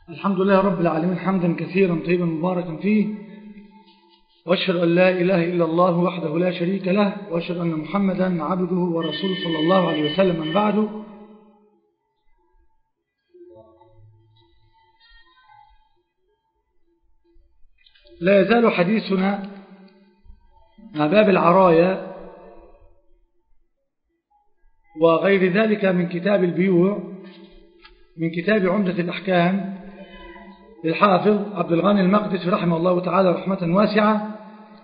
الحمد لله رب العالمين حمدا كثيرا طيبا مباركا فيه واشهد أن لا إله إلا الله وحده لا شريك له واشهد أن محمدا عبده ورسوله صلى الله عليه وسلم من بعده لا يزال حديثنا مع باب العرايا وغير ذلك من كتاب البيوع من كتاب عمدة الأحكام للحافظ عبد الغني المقدس رحمه الله تعالى رحمة واسعة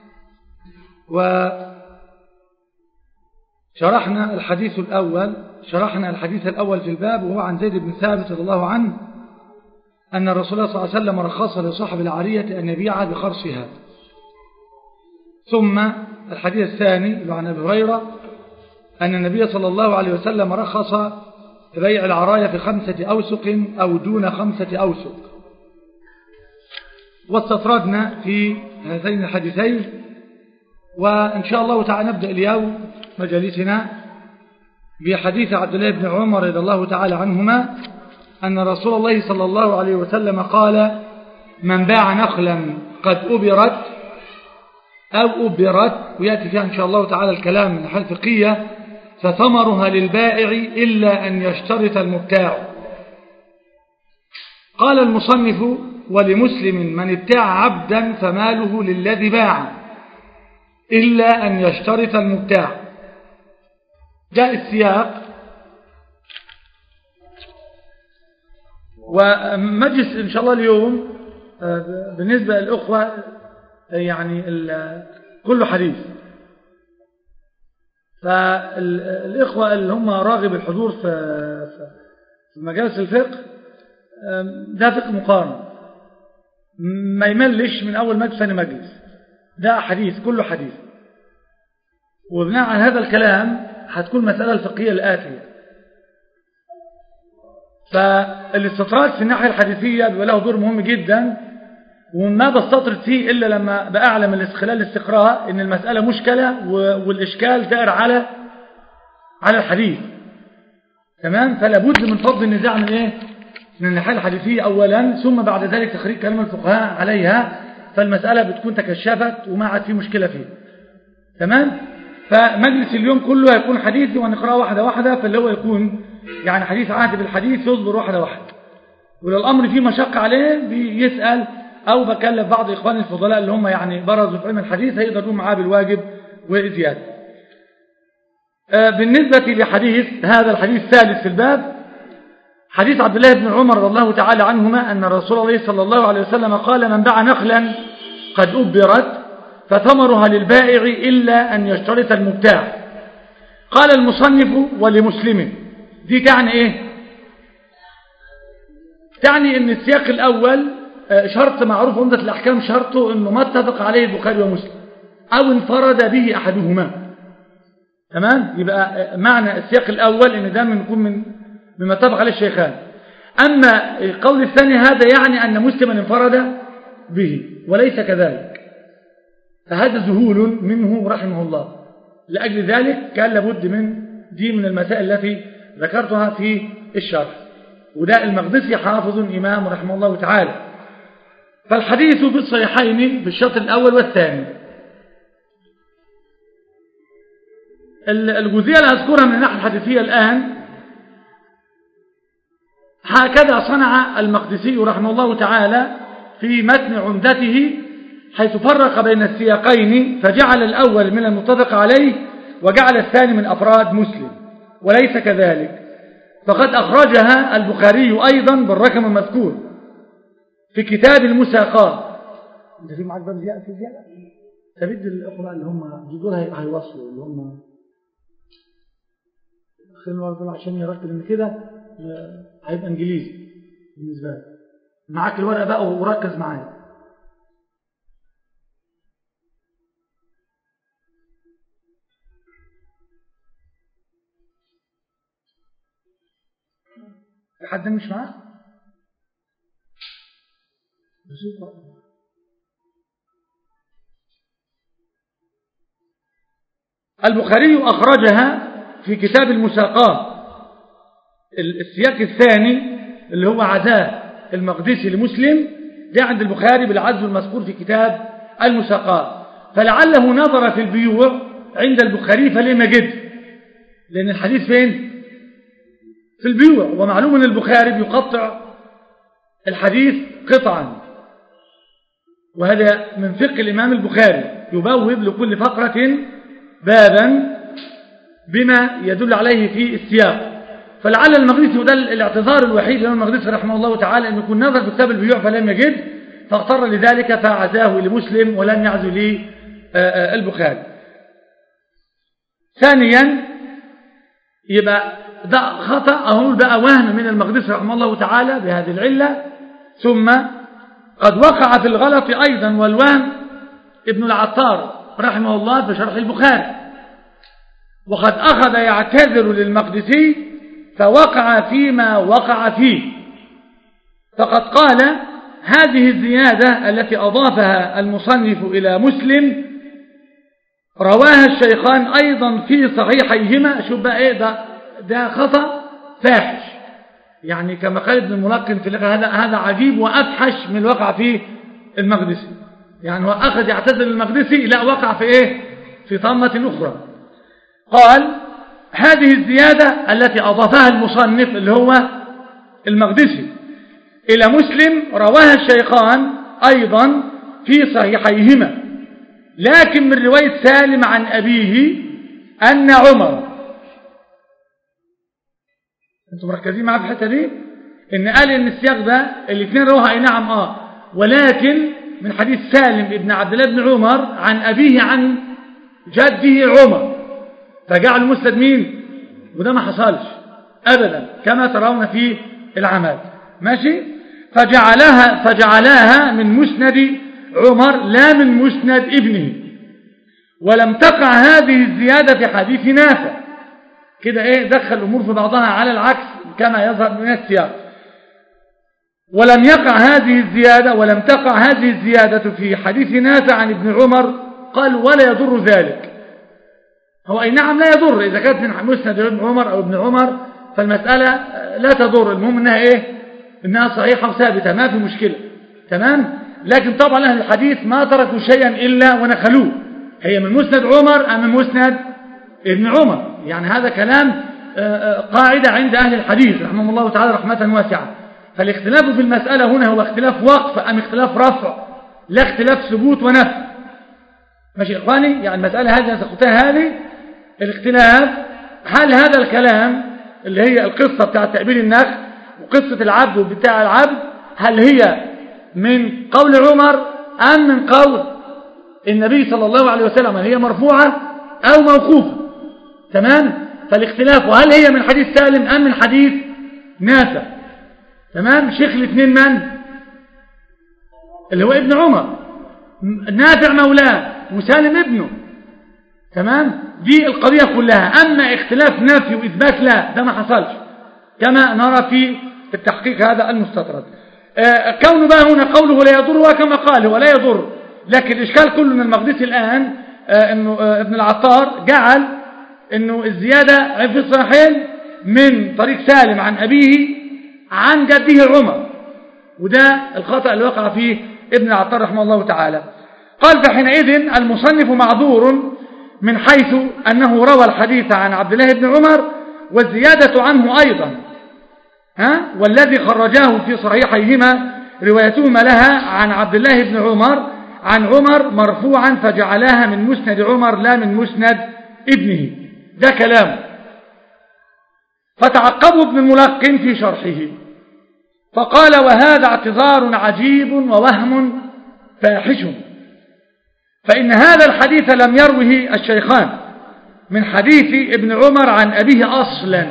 وشرحنا الحديث الأول شرحنا الحديث الأول في الباب وهو عن زيد بن ثابت رضي الله عنه أن الرسول صلى الله عليه وسلم رخص لصاحب العارية أن يبيع بخرصها ثم الحديث الثاني عن أبي هريرة أن النبي صلى الله عليه وسلم رخص بيع العراية في خمسة أوسق أو دون خمسة أوسق واستطردنا في هذين الحديثين وإن شاء الله تعالى نبدأ اليوم مجالسنا بحديث عبد الله بن عمر رضي الله تعالى عنهما أن رسول الله صلى الله عليه وسلم قال من باع نخلا قد أبرت أو أبرت ويأتي فيها إن شاء الله تعالى الكلام من الحال الفقهية فثمرها للبائع إلا أن يشترط المبتاع قال المصنف ولمسلم من ابتاع عبدا فماله للذي باع إلا أن يشترط المبتاع جاء السياق ومجلس إن شاء الله اليوم بالنسبة للأخوة يعني كله حديث فالإخوة اللي هم راغب الحضور في مجالس الفقه ده فقه مقارن ما يملش من أول مجلس ثاني مجلس ده حديث كله حديث وبناء على هذا الكلام هتكون مسألة الفقهية الآتية فالاستطراد في الناحية الحديثية بيبقى له دور مهم جدا وما بستطرد فيه إلا لما بأعلم من خلال الاستقراء إن المسألة مشكلة والإشكال دائر على على الحديث تمام فلا بد من فض النزاع من إيه من الناحية الحديثية أولا ثم بعد ذلك تخريج كلام الفقهاء عليها فالمسألة بتكون تكشفت وما عاد في مشكلة فيه تمام فمجلس اليوم كله هيكون حديثي ونقرأه واحدة واحدة فاللي هو يكون يعني حديث عهد بالحديث يصبر واحدة واحدة ولو الأمر فيه مشقة عليه بيسأل أو بكلف بعض إخواني الفضلاء اللي هم يعني برزوا في علم الحديث هيقدروا معاه بالواجب وزيادة بالنسبة لحديث هذا الحديث الثالث في الباب حديث عبد الله بن عمر رضي الله تعالى عنهما أن رسول الله صلى الله عليه وسلم قال من باع نخلا قد أبرت فثمرها للبائع إلا أن يشترط المبتاع قال المصنف ولمسلم دي تعني إيه تعني أن السياق الأول شرط معروف عمدة الأحكام شرطه أنه ما اتفق عليه البخاري ومسلم أو انفرد به أحدهما تمام يبقى معنى السياق الأول أن ده يكون من مما اتفق عليه الشيخان أما القول الثاني هذا يعني أن مسلما انفرد به وليس كذلك فهذا ذهول منه رحمه الله لأجل ذلك كان لابد من دي من المسائل التي ذكرتها في الشرح وده المقدسي حافظ إمام رحمه الله تعالى فالحديث في الصحيحين في الشرط الأول والثاني الجزئية اللي أذكرها من الناحية الحديثية الآن هكذا صنع المقدسي رحمه الله تعالى في متن عمدته حيث فرق بين السياقين فجعل الأول من المتفق عليه وجعل الثاني من أفراد مسلم وليس كذلك فقد أخرجها البخاري أيضا بالرقم المذكور في كتاب المساقات انت في معاك باب زيادة في زيادة تبد الأخرى اللي هم دول هيوصلوا اللي هم خلينا عشان يركز ان كده هيبقى انجليزي بالنسبه لك معاك الورقه بقى وركز معايا حد مش معاه البخاري أخرجها في كتاب المساقات السياق الثاني اللي هو عزاه المقدسي لمسلم جاء عند البخاري بالعزو المذكور في كتاب المساقات فلعله نظر في البيوع عند البخاري فلم يجد لأن الحديث فين في البيوع ومعلوم أن البخاري بيقطع الحديث قطعا وهذا من فقه الإمام البخاري يبوب لكل فقرة بابا بما يدل عليه في السياق فلعل المقدسي وده الاعتذار الوحيد للإمام المقدسي رحمه الله تعالى أن يكون نظر في كتاب البيوع فلم يجد فاضطر لذلك فعزاه لمسلم ولم يعزو للبخاري ثانيا يبقى ده خطأ أهو بقى وهم من المقدسي رحمه الله تعالى بهذه العلة ثم قد وقع في الغلط أيضا والوهم ابن العطار رحمه الله في شرح البخاري وقد أخذ يعتذر للمقدسي فوقع فيما وقع فيه فقد قال هذه الزيادة التي أضافها المصنف إلى مسلم رواها الشيخان أيضا في صحيحيهما شوف بقى إيه ده, ده خطأ فاحش يعني كما قال ابن الملقن في اللغة هذا هذا عجيب وأفحش من الواقع في المقدسي يعني هو أخذ يعتذر المقدسي لا وقع في إيه في طامة أخرى قال هذه الزيادة التي أضافها المصنف اللي هو المقدسي إلى مسلم رواها الشيخان أيضا في صحيحيهما لكن من رواية سالم عن أبيه أن عمر أنتم مركزين معي في الحتة دي إن قال إن السياق ده الاثنين روها أي نعم آه ولكن من حديث سالم ابن عبد الله بن عمر عن أبيه عن جده عمر فجعل مسند مين وده ما حصلش أبدا كما ترون في العمل ماشي فجعلها فجعلاها من مسند عمر لا من مسند ابنه ولم تقع هذه الزيادة في حديث نافع كده ايه دخل الأمور في بعضها على العكس كما يظهر من السياق ولم يقع هذه الزيادة ولم تقع هذه الزيادة في حديث نافع عن ابن عمر قال ولا يضر ذلك هو أي نعم لا يضر إذا كانت من مسند ابن عمر أو ابن عمر فالمسألة لا تضر المهم إنها إيه إنها صحيحة وثابتة ما في مشكلة تمام لكن طبعا أهل الحديث ما تركوا شيئا إلا ونخلوه هي من مسند عمر أم من مسند ابن عمر يعني هذا كلام قاعدة عند أهل الحديث رحمه الله تعالى رحمة واسعة فالاختلاف في المسألة هنا هو اختلاف وقف أم اختلاف رفع لا اختلاف ثبوت ونفي ماشي إخواني يعني المسألة هذه سقطها هذه الاختلاف هل هذا الكلام اللي هي القصة بتاع تأبيل النخ وقصة العبد وبتاع العبد هل هي من قول عمر أم من قول النبي صلى الله عليه وسلم هل هي مرفوعة أو موقوفة تمام فالاختلاف وهل هي من حديث سالم أم من حديث نافع تمام شيخ الاثنين من اللي هو ابن عمر نافع مولاه وسالم ابنه تمام دي القضية كلها أما اختلاف نفي وإثبات لا ده ما حصلش كما نرى في التحقيق هذا المستطرد آه كون بقى هنا قوله لا يضر وكما قال هو لا يضر لكن الإشكال كله من المقدسي الآن آه إنه آه ابن العطار جعل إنه الزيادة في الصحيحين من طريق سالم عن أبيه عن جده عمر وده الخطأ اللي وقع فيه ابن العطار رحمه الله تعالى قال فحينئذ المصنف معذور من حيث أنه روى الحديث عن عبد الله بن عمر والزيادة عنه أيضا ها والذي خرجاه في صحيحيهما روايتهما لها عن عبد الله بن عمر عن عمر مرفوعا فجعلها من مسند عمر لا من مسند ابنه ده كلام فتعقبوا ابن الملقن في شرحه فقال وهذا اعتذار عجيب ووهم فاحش فإن هذا الحديث لم يروه الشيخان من حديث ابن عمر عن أبيه أصلا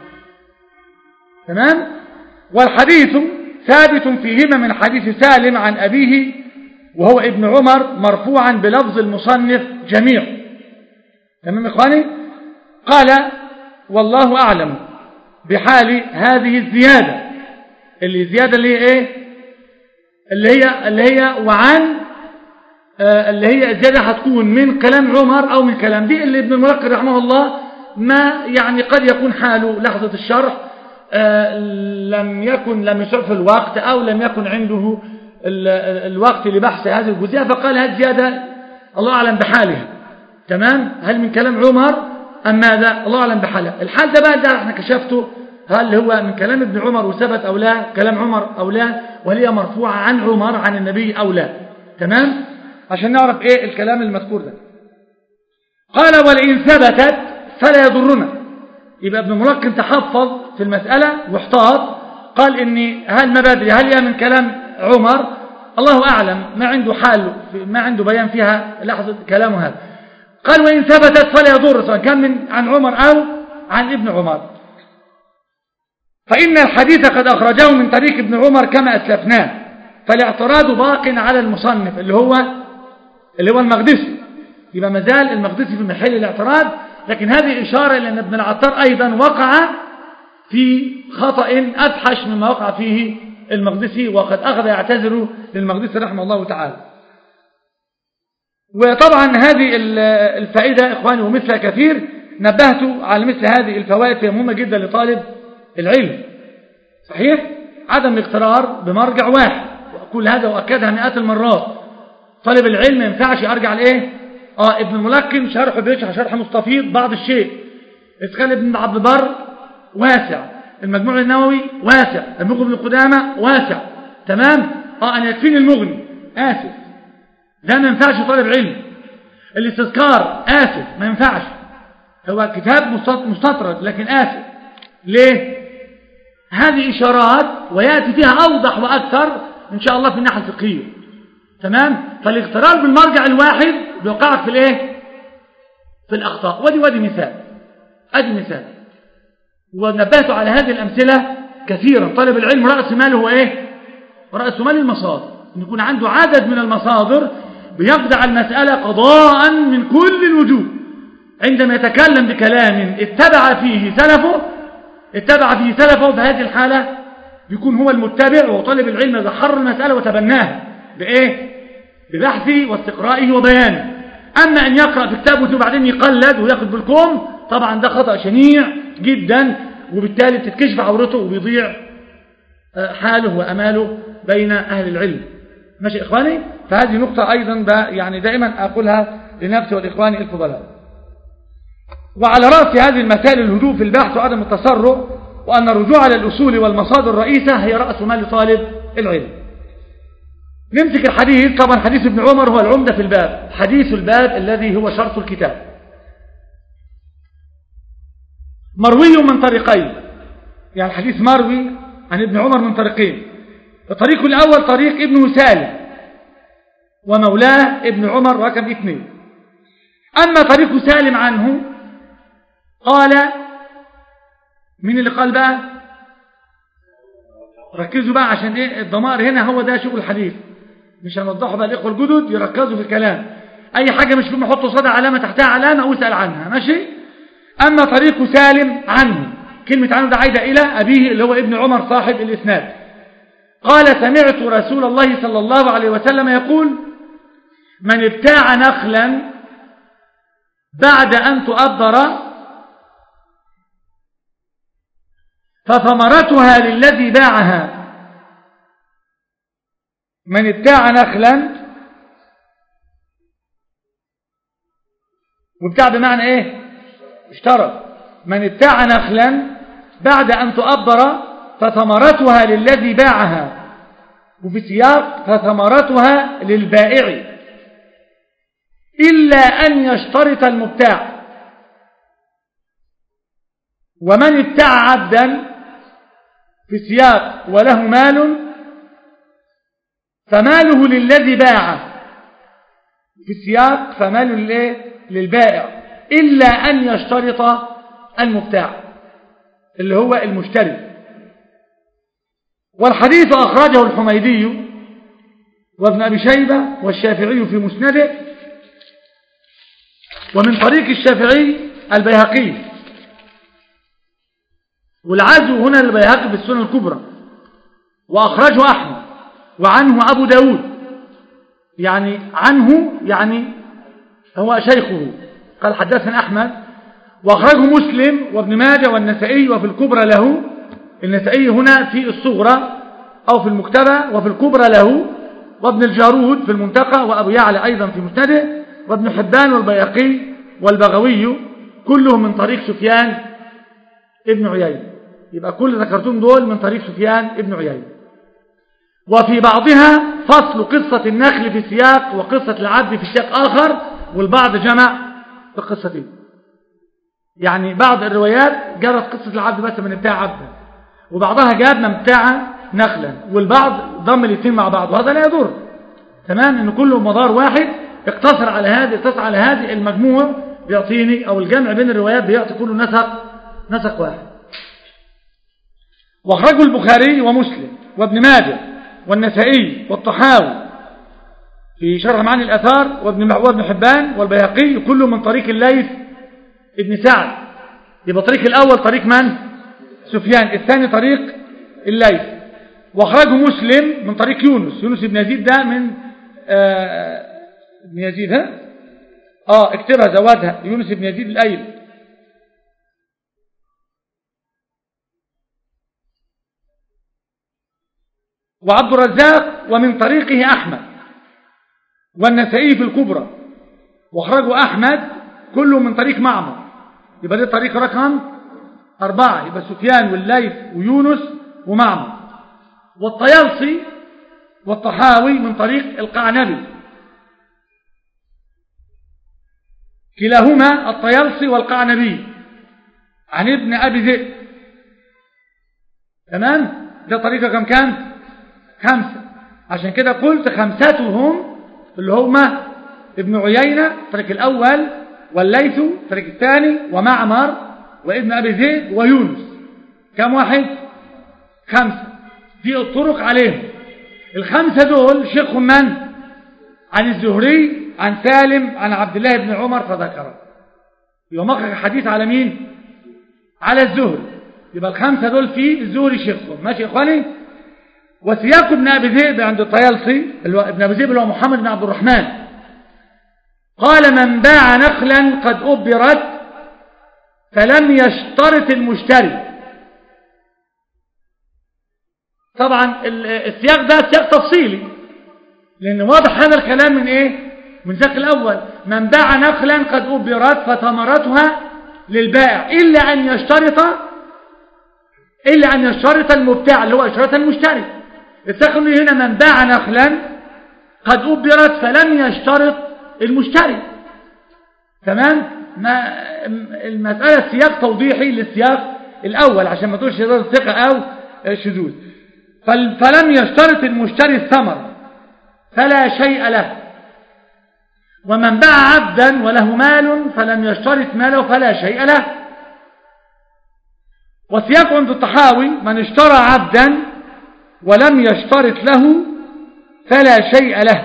تمام والحديث ثابت فيهما من حديث سالم عن أبيه وهو ابن عمر مرفوعا بلفظ المصنف جميع تمام إخواني قال والله أعلم بحال هذه الزيادة اللي زيادة اللي هي ايه اللي هي اللي هي وعن آه اللي هي الزيادة هتكون من كلام عمر او من كلام دي اللي ابن الملقن رحمه الله ما يعني قد يكون حاله لحظة الشرح آه، لم يكن لم يسعف الوقت أو لم يكن عنده الوقت لبحث هذه الجزئية فقال هذه زيادة الله أعلم بحالها تمام هل من كلام عمر أم ماذا الله أعلم بحالها الحال ده بقى ده احنا كشفته هل هو من كلام ابن عمر وثبت أو لا كلام عمر أو لا وهي مرفوعة عن عمر عن النبي أو لا تمام عشان نعرف ايه الكلام المذكور ده قال ولئن ثبتت فلا يضرنا يبقى ابن ملقن تحفظ في المسألة واحتاط قال إني هل ما بدري هل هي من كلام عمر الله أعلم ما عنده حال ما عنده بيان فيها لحظة كلامه هذا قال وإن ثبتت فلا يضر سواء كان من عن عمر أو عن ابن عمر فإن الحديث قد أخرجه من طريق ابن عمر كما أسلفناه فالاعتراض باق على المصنف اللي هو اللي هو المقدسي يبقى مازال المقدسي في محل الاعتراض لكن هذه إشارة إلى أن ابن العطار أيضا وقع في خطأ أفحش مما وقع فيه المقدسي وقد أخذ يعتذر للمقدسي رحمه الله تعالى وطبعا هذه الفائدة إخواني ومثلها كثير نبهت على مثل هذه الفوائد فهي مهمة جدا لطالب العلم صحيح عدم الاقترار بمرجع واحد وأقول هذا وأكدها مئات المرات طالب العلم ما ينفعش أرجع لإيه اه ابن الملقن شرحه بيشرح شرح مستفيض بعض الشيء اتقال ابن عبد البر واسع المجموع النووي واسع المغني ابن قدامه واسع تمام اه انا يكفيني المغني اسف ده ما ينفعش طالب علم الاستذكار اسف ما ينفعش هو كتاب مستطرد لكن اسف ليه هذه اشارات وياتي فيها اوضح واكثر ان شاء الله في الناحيه الفقهيه تمام فالاغترار بالمرجع الواحد بيوقعك في الايه في الاخطاء ودي ودي مثال ادي مثال ونبهت على هذه الامثله كثيرا طالب العلم راس ماله هو ايه راس مال المصادر ان يكون عنده عدد من المصادر بيخدع المساله قضاء من كل الوجوه عندما يتكلم بكلام اتبع فيه سلفه اتبع فيه سلفه في هذه الحاله بيكون هو المتبع وطالب العلم اذا حر المساله وتبناها بايه ببحثه واستقرائه وبيانه أما أن يقرأ في كتابه وبعدين يقلد وياخد بالكم طبعا ده خطأ شنيع جدا وبالتالي تتكشف عورته وبيضيع حاله وأماله بين أهل العلم ماشي إخواني فهذه نقطة أيضا يعني دائما أقولها لنفسي والإخواني الفضلاء وعلى رأس هذه المسائل الهدوء في البحث وعدم التسرع وأن الرجوع على الأصول والمصادر الرئيسة هي رأس مال طالب العلم نمسك الحديث طبعا حديث ابن عمر هو العمدة في الباب حديث الباب الذي هو شرط الكتاب مروي من طريقين يعني الحديث مروي عن ابن عمر من طريقين الطريق الأول طريق ابن سالم ومولاه ابن عمر رقم اثنين أما طريق سالم عنه قال من اللي قال بقى ركزوا بقى عشان ايه الضمائر هنا هو ده شغل الحديث مش هنوضحه بقى الاخوه الجدد يركزوا في الكلام اي حاجه مش فيهم يحطوا صدى علامه تحتها علامه واسال عنها ماشي اما طريق سالم عنه كلمه عنه ده عايده الى ابيه اللي هو ابن عمر صاحب الاسناد قال سمعت رسول الله صلى الله عليه وسلم يقول من ابتاع نخلا بعد ان تؤبر فثمرتها للذي باعها من ابتاع نخلا وابتاع بمعنى ايه اشترى من ابتاع نخلا بعد ان تؤبر فثمرتها للذي باعها وفي سياق فثمرتها للبائع إلا أن يشترط المبتاع ومن ابتاع عبدا في سياق وله مال فماله للذي باع في السياق فماله للبائع إلا أن يشترط المبتاع اللي هو المشتري والحديث أخرجه الحميدي وابن أبي شيبة والشافعي في مسنده ومن طريق الشافعي البيهقي والعزو هنا البيهقي بالسنة الكبرى وأخرجه أحمد وعنه أبو داود يعني عنه يعني هو شيخه قال حدثنا أحمد وأخرجه مسلم وابن ماجه والنسائي وفي الكبرى له النسائي هنا في الصغرى أو في المكتبة وفي الكبرى له وابن الجارود في المنتقى وأبو يعلى أيضا في مسنده وابن حبان والبيقي والبغوي كلهم من طريق سفيان ابن عيين يبقى كل ذكرتهم دول من طريق سفيان ابن عيين وفي بعضها فصل قصة النخل في سياق وقصة العبد في سياق آخر والبعض جمع في قصتين يعني بعض الروايات جابت قصة العبد بس من بتاع عبد وبعضها جاب من بتاع نخلا والبعض ضم الاثنين مع بعض وهذا لا يضر تمام ان كله مدار واحد اقتصر على هذه اقتصر على هذه المجموع بيعطيني او الجمع بين الروايات بيعطي كله نسق نسق واحد واخرجه البخاري ومسلم وابن ماجه والنسائي والطحاوي في شرح معاني الأثار وابن وابن حبان والبيهقي كله من طريق الليث ابن سعد يبقى الطريق الأول طريق من؟ سفيان الثاني طريق الليث واخرجه مسلم من طريق يونس يونس بن يزيد ده من آه ابن يزيد ها؟ اه اكتبها زودها يونس بن يزيد الأيل وعبد الرزاق ومن طريقه أحمد والنسائي في الكبرى واخرجه أحمد كله من طريق معمر يبقى ده طريق رقم أربعة يبقى سفيان والليث ويونس ومعمر والطيالسي والطحاوي من طريق القعنبي كلاهما الطيالسي والقعنبي عن ابن أبي ذئب تمام ده طريقة كم كان خمسة عشان كده قلت خمستهم اللي هما ابن عيينة الطريق الأول والليث الطريق الثاني ومعمر وابن أبي زيد ويونس كم واحد خمسة في الطرق عليهم الخمسة دول شيخهم من عن الزهري عن سالم عن عبد الله بن عمر فذكره يبقى مخرج حديث على مين على الزهري يبقى الخمسة دول في الزهري شيخهم ماشي يا اخواني وسياق ابن أبي ذئب عند الطيالسي ابن أبي ذئب اللي هو محمد بن عبد الرحمن قال من باع نخلا قد أبرت فلم يشترط المشتري طبعا السياق ده سياق تفصيلي لأن واضح هذا الكلام من إيه من ذاك الأول من باع نخلا قد أبرت فثمرتها للبائع إلا أن يشترط إلا أن يشترط المبتاع اللي هو إشارة المشتري التقن هنا من باع نخلا قد أبرت فلم يشترط المشتري تمام ما المسألة سياق توضيحي للسياق الأول عشان ما تقولش شذوذ ثقة أو شذوذ فلم يشترط المشتري الثمر فلا شيء له ومن باع عبدا وله مال فلم يشترط ماله فلا شيء له وسياق عند الطحاوي من اشترى عبدا ولم يشترط له فلا شيء له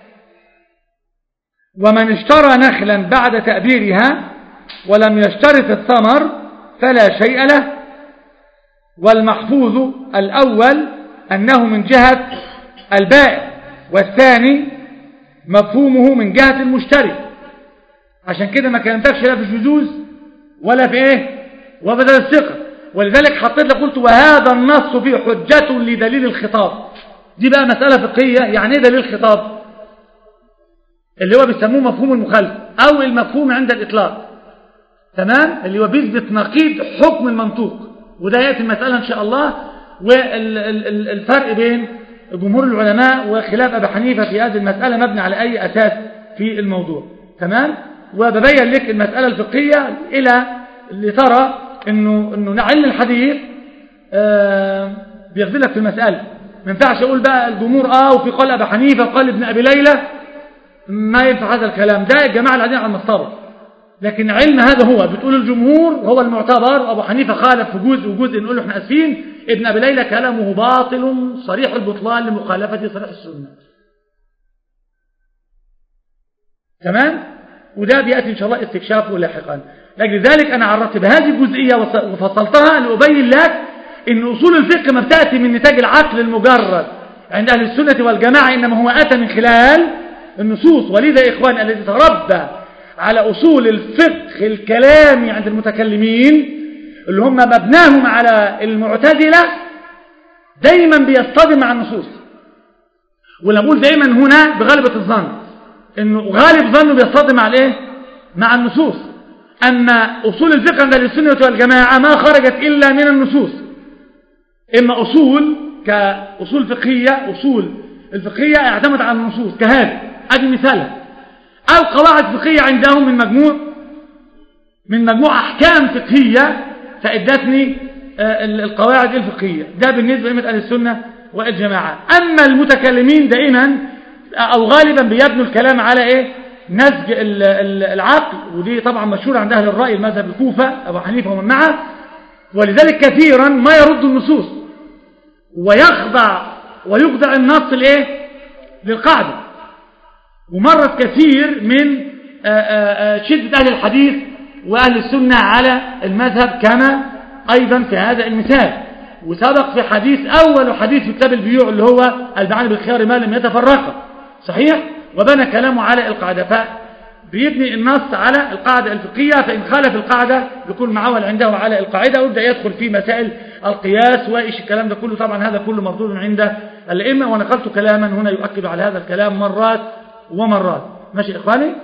ومن اشترى نخلا بعد تأبيرها ولم يشترط الثمر فلا شيء له والمحفوظ الأول أنه من جهة البائع والثاني مفهومه من جهة المشتري عشان كده ما كانتكش لا في الشذوذ ولا في ايه وبدل الثقة ولذلك حطيت لك قلت وهذا النص فيه حجة لدليل الخطاب دي بقى مسألة فقهية يعني ايه دليل الخطاب اللي هو بيسموه مفهوم المخالف او المفهوم عند الاطلاق تمام اللي هو بيثبت نقيض حكم المنطوق وده يأتي المسألة ان شاء الله والفرق بين جمهور العلماء وخلاف أبي حنيفة في هذه المسألة مبني على أي أساس في الموضوع تمام وببين لك المسألة الفقهية إلى لترى إنه إنه علم الحديث آه بيغفلك في المسألة ما ينفعش أقول بقى الجمهور آه وفي قال أبي حنيفة وقال ابن أبي ليلى ما ينفع هذا الكلام ده الجماعة الذين على المصطبة لكن علم هذا هو بتقول الجمهور هو المعتبر أبو حنيفة خالف في جزء وجزء نقول له احنا اسفين ابن أبي ليلى كلامه باطل صريح البطلان لمخالفة صريح السنة تمام وده بيأتي إن شاء الله استكشافه لاحقا لأجل ذلك أنا عرفت بهذه الجزئية وفصلتها لأبين لك أن أصول الفقه ما بتأتي من نتاج العقل المجرد عند أهل السنة والجماعة إنما هو أتى من خلال النصوص ولذا يا إخوان الذي تربى على أصول الفقه الكلامي عند المتكلمين اللي هم مبناهم على المعتزلة دايما بيصطدم مع النصوص ولما بقول دايما هنا بغلبة الظن انه غالب ظنه بيصطدم مع الايه مع النصوص اما اصول الفقه عند السنه والجماعه ما خرجت الا من النصوص اما اصول كاصول فقهيه اصول الفقهيه اعتمد على النصوص كهذا ادي مثالها او قواعد فقهيه عندهم من مجموع من مجموع احكام فقهيه فادتني القواعد الفقهيه ده بالنسبه لأئمة اهل السنه والجماعه اما المتكلمين دائما او غالبا بيبنوا الكلام على ايه نسج العقل ودي طبعا مشهورة عند أهل الرأي المذهب الكوفة أبو حنيفة ومن معه ولذلك كثيرا ما يرد النصوص ويخضع ويخضع النص الايه للقاعدة ومرت كثير من شدة أهل الحديث وأهل السنة على المذهب كما أيضا في هذا المثال وسبق في حديث أول حديث في كتاب البيوع اللي هو البعان بالخيار ما لم يتفرق صحيح وبنى كلامه على القاعدة فبيبني النص على القاعدة الفقهية فإن خالف القاعدة يكون معول عنده على القاعدة ويبدأ يدخل في مسائل القياس وإيش الكلام ده كله طبعا هذا كله مردود عند الأئمة ونقلت كلاما هنا يؤكد على هذا الكلام مرات ومرات ماشي إخواني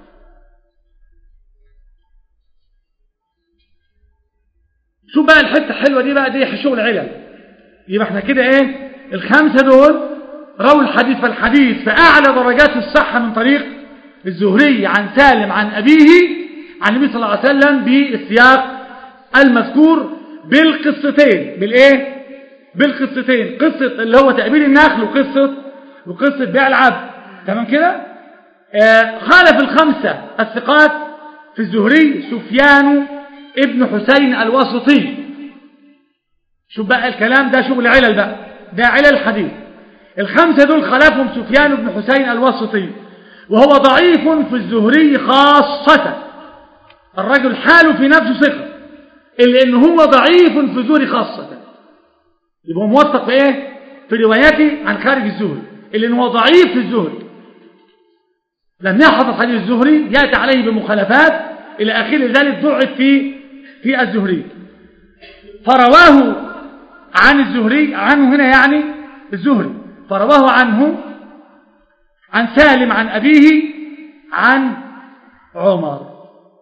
شو بقى الحتة الحلوة دي بقى دي شغل علم يبقى احنا كده ايه الخمسة دول رووا الحديث فالحديث فأعلى درجات الصحة من طريق الزهري عن سالم عن أبيه عن النبي صلى الله عليه وسلم بالسياق المذكور بالقصتين بالإيه؟ بالقصتين قصة اللي هو تأبيل النخل وقصة وقصة بيع العبد تمام كده؟ آه خالف الخمسة الثقات في الزهري سفيان ابن حسين الواسطي شوف بقى الكلام ده شغل علل بقى ده علل الحديث الخمسة دول خلفهم سفيان بن حسين الواسطي وهو ضعيف في الزهري خاصة الرجل حاله في نفسه ثقة إلا إن هو ضعيف في الزهري خاصة يبقى موثق في إيه؟ في رواياته عن خارج الزهري إلا إن هو ضعيف في الزهري لم يحفظ حديث الزهري يأتي عليه بمخالفات إلى آخر ذلك ضعف في في الزهري فرواه عن الزهري عنه هنا يعني الزهري فرواه عنه عن سالم عن أبيه عن عمر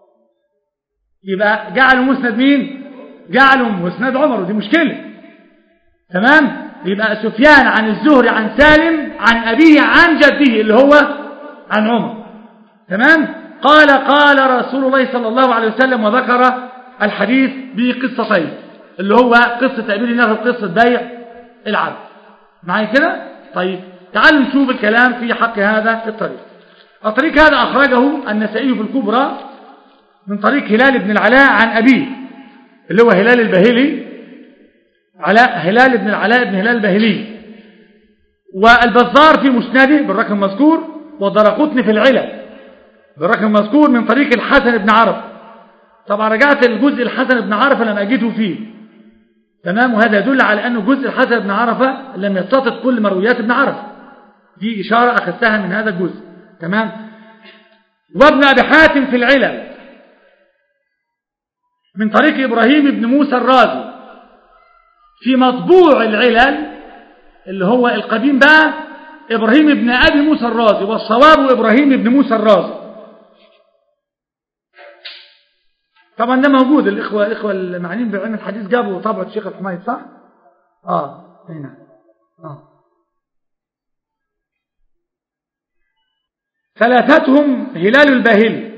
يبقى جعلوا مسند مين جعلوا مسند عمر ودي مشكلة تمام يبقى سفيان عن الزهري عن سالم عن أبيه عن جده اللي هو عن عمر تمام قال قال رسول الله صلى الله عليه وسلم وذكر الحديث بقصتين اللي هو قصة تأبيل النخل قصة بيع العبد معايا كده طيب تعالوا نشوف الكلام في حق هذا الطريق الطريق هذا أخرجه النسائي في الكبرى من طريق هلال بن العلاء عن أبيه اللي هو هلال البهلي علاء هلال بن العلاء بن هلال البهلي والبزار في مسنده بالرقم المذكور والدرقطني في العلل بالرقم المذكور من طريق الحسن بن عرف طبعا رجعت الجزء الحسن بن عرفة لم أجده فيه تمام وهذا يدل على أنه جزء الحسن بن عرفة لم يستطد كل مرويات ابن عرفة دي إشارة أخذتها من هذا الجزء تمام وابن أبي حاتم في العلل من طريق إبراهيم بن موسى الرازي في مطبوع العلل اللي هو القديم بقى إبراهيم بن أبي موسى الرازي والصواب إبراهيم بن موسى الرازي طبعا ده موجود الإخوة الإخوة المعنيين بعلم الحديث جابوا طبعة الشيخ الحميد صح؟ آه هنا آه ثلاثتهم هلال الباهلي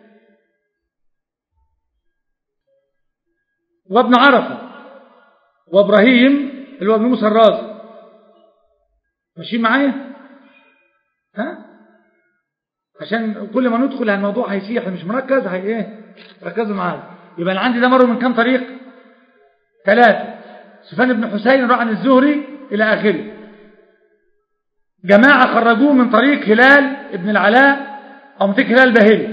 وابن عرفة وابراهيم اللي هو ابن موسى الرازي ماشيين معايا ها عشان كل ما ندخل على الموضوع هيسيح مش مركز هي ايه ركزوا معايا يبقى انا عندي ده مروا من كام طريق ثلاثة سفيان بن حسين راح عن الزهري الى اخره جماعة خرجوه من طريق هلال ابن العلاء او من طريق هلال البهلي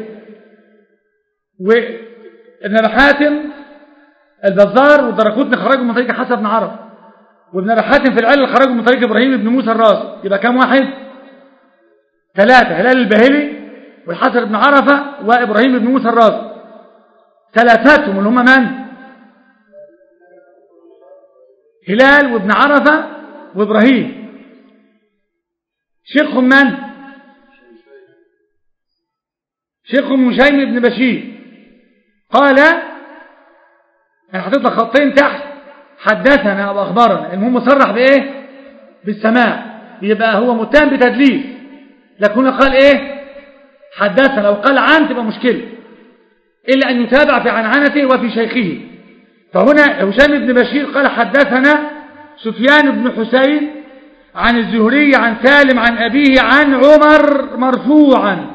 وابن ابي حاتم البزار والدرقوتني خرجوا من طريق حسن بن عرف وابن ابي حاتم في العلل خرجوا من طريق ابراهيم بن موسى الرازي يبقى كام واحد ثلاثة هلال البهلي والحسن بن عرفة وإبراهيم بن موسى الرازي ثلاثتهم اللي هم من هلال وابن عرفة وإبراهيم شيخهم من شيخهم هشيم بن بشير قال انا حطيت لك خطين تحت حدثنا او اخبرنا المهم صرح بايه بالسماع يبقى هو متهم بتدليس لكن قال ايه حدثنا لو قال عن تبقى مشكله الا ان يتابع في عنعنته وفي شيخه فهنا هشام بن بشير قال حدثنا سفيان بن حسين عن الزهري عن سالم عن أبيه عن عمر مرفوعا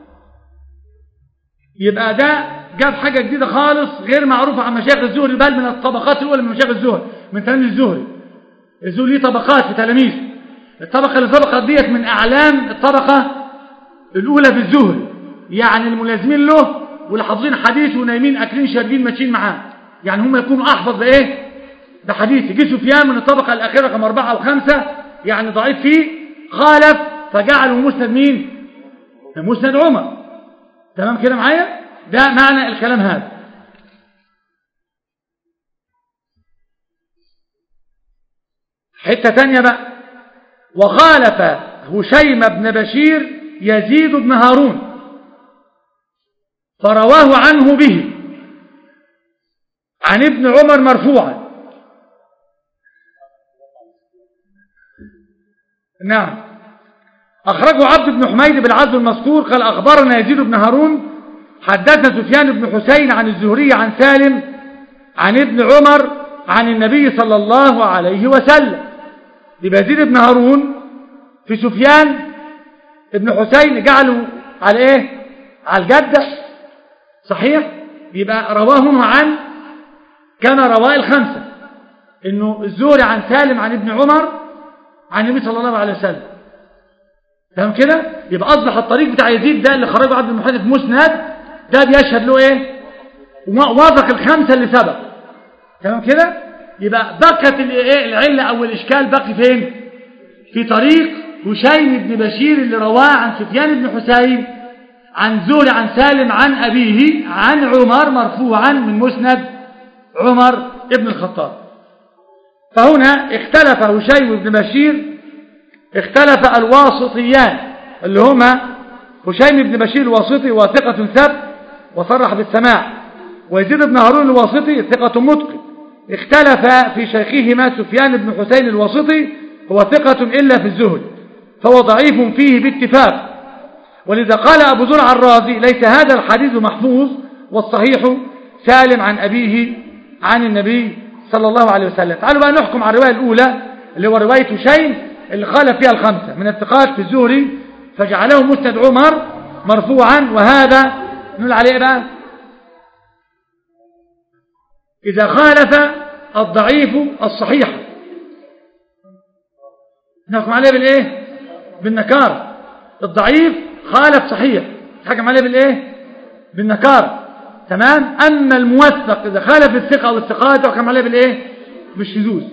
يبقى ده جاب حاجة جديدة خالص غير معروفة عن مشايخ الزهري بل من الطبقات الأولى من مشايخ الزهري من تلاميذ الزهري الزهري ليه طبقات في تلاميذ الطبقة اللي سبقت ديت من أعلام الطبقة الأولى في الزهري يعني الملازمين له واللي حافظين حديث ونايمين أكلين شاربين ماشيين معاه يعني هم يكونوا أحفظ بإيه بحديث جه سفيان من الطبقة الأخيرة رقم أربعة أو خمسة يعني ضعيف فيه خالف فجعله مسند مين مسند عمر تمام كده معايا ده معنى الكلام هذا حتة تانية بقى وخالف هشيم بن بشير يزيد بن هارون فرواه عنه به عن ابن عمر مرفوعا نعم أخرجه عبد بن حميد بالعزل المذكور قال أخبرنا يزيد بن هارون حدثنا سفيان بن حسين عن الزهري عن سالم عن ابن عمر عن النبي صلى الله عليه وسلم يبقى يزيد بن هارون في سفيان ابن حسين جعله على ايه على الجدة صحيح يبقى رواه عن كان رواه الخمسة انه الزهري عن سالم عن ابن عمر عن النبي صلى الله عليه وسلم تمام كده يبقى اصبح الطريق بتاع يزيد ده اللي خرجه عبد المحيط في مسند ده بيشهد له ايه وافق الخمسه اللي سبق تمام كده يبقى بقت الايه العله او الاشكال بقي فين في طريق هشيم بن بشير اللي رواه عن سفيان بن حسين عن زهري عن سالم عن ابيه عن عمر مرفوعا من مسند عمر ابن الخطاب فهنا اختلف هشيم بن بشير اختلف الواسطيان اللي هما هشيم بن بشير الواسطي وثقة ثبت وصرح بالسماع ويزيد بن هارون الواسطي ثقة متقن اختلف في شيخهما سفيان بن حسين الواسطي هو ثقة إلا في الزهد فهو ضعيف فيه باتفاق ولذا قال أبو زرع الرازي ليس هذا الحديث محفوظ والصحيح سالم عن أبيه عن النبي صلى الله عليه وسلم تعالوا بقى نحكم على الرواية الأولى اللي هو رواية هشيم اللي خالف فيها الخمسة من الثقات في الزهري فجعله مسند عمر مرفوعا وهذا نقول عليه بقى إذا خالف الضعيف الصحيح نحكم عليه بالإيه بالنكار الضعيف خالف صحيح نحكم عليه بالإيه بالنكار تمام أما الموثق إذا خالف الثقة أو الثقات يحكم عليه بالإيه بالشذوذ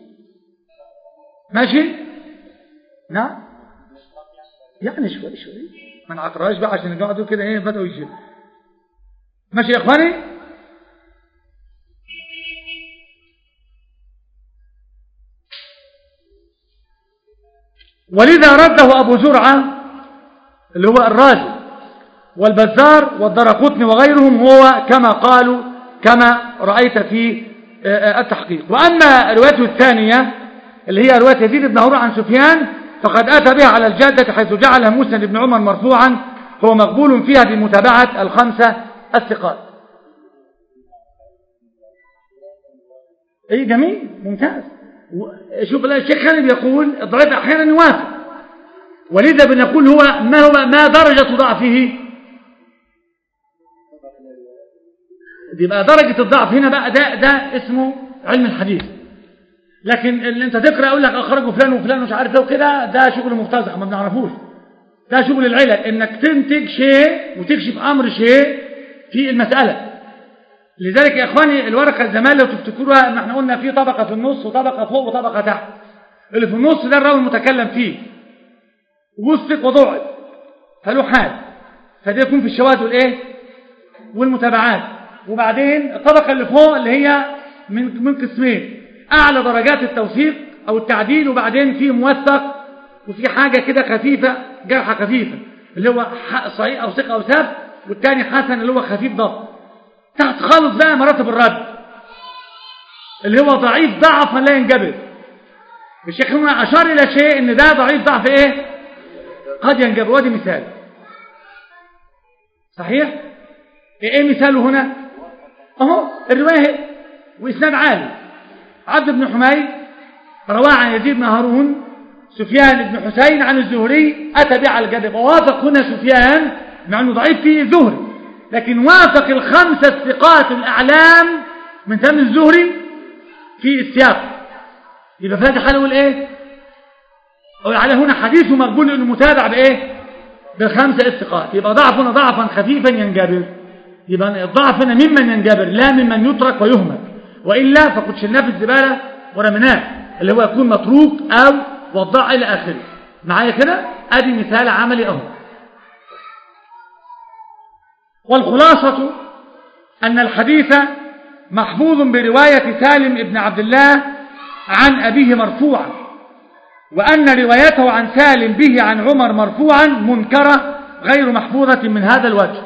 ماشي نعم يعني شوي شوي ما نعقرهاش بقى عشان يقعدوا كده ايه بدأوا يجي ماشي يا اخواني ولذا رده أبو زرعة اللي هو الرازي والبزار والدرقطني وغيرهم هو كما قالوا كما رأيت في التحقيق وأما روايته الثانية اللي هي رواية يزيد بن هارون عن سفيان فقد أتى بها على الجادة حيث جعلها مسند بن عمر مرفوعا هو مقبول فيها بمتابعة الخمسة الثقات اي جميل ممتاز شوف الشيخ خالد يقول الضعيف احيانا يوافق ولذا بنقول هو ما هو ما درجة ضعفه يبقى درجة الضعف هنا بقى ده ده اسمه علم الحديث لكن اللي انت تقرا يقول لك اخرجوا فلان وفلان مش عارف ايه وكده ده شغل مفتزح ما بنعرفوش ده شغل العلل انك تنتج شيء وتكشف امر شيء في المساله لذلك يا اخواني الورقه زمان لو تفتكروها ان احنا قلنا في طبقه في النص وطبقه فوق وطبقه تحت اللي في النص ده الراوي المتكلم فيه وثق وضعف فله حال فده يكون في الشواذ والايه والمتابعات وبعدين الطبقه اللي فوق اللي هي من من قسمين أعلى درجات التوثيق أو التعديل وبعدين في موثق وفي حاجة كده خفيفة جرحة خفيفة اللي هو صحيح أو ثقة أو ثبت والتاني حسن اللي هو خفيف ضبط تحت خالص بقى مراتب الرد اللي هو ضعيف ضعفا لا ينجبر الشيخ هنا أشار إلى شيء إن ده ضعيف ضعف إيه قد ينجبر وادي مثال صحيح إيه مثاله هنا أهو الرواية وإسناد عالي عبد بن حميد رواه عن يزيد بن هارون سفيان بن حسين عن الزهري أتى به على الجدب ووافق هنا سفيان مع أنه ضعيف في الزهري لكن وافق الخمسة الثقات الأعلام من ثمن الزهري في السياق يبقى فاتح نقول ايه أقول عليه هنا حديثه مقبول انه متابع بايه بالخمسة الثقات يبقى ضعف هنا ضعفا خفيفا ينجبر يبقى الضعف هنا ممن ينجبر لا ممن يترك ويهمل وإلا فقد شلناه في الزبالة ورمناه اللي هو يكون متروك أو وضع إلى آخره معايا كده أدي مثال عملي أهو والخلاصة أن الحديث محفوظ برواية سالم ابن عبد الله عن أبيه مرفوعا وأن روايته عن سالم به عن عمر مرفوعا منكرة غير محفوظة من هذا الوجه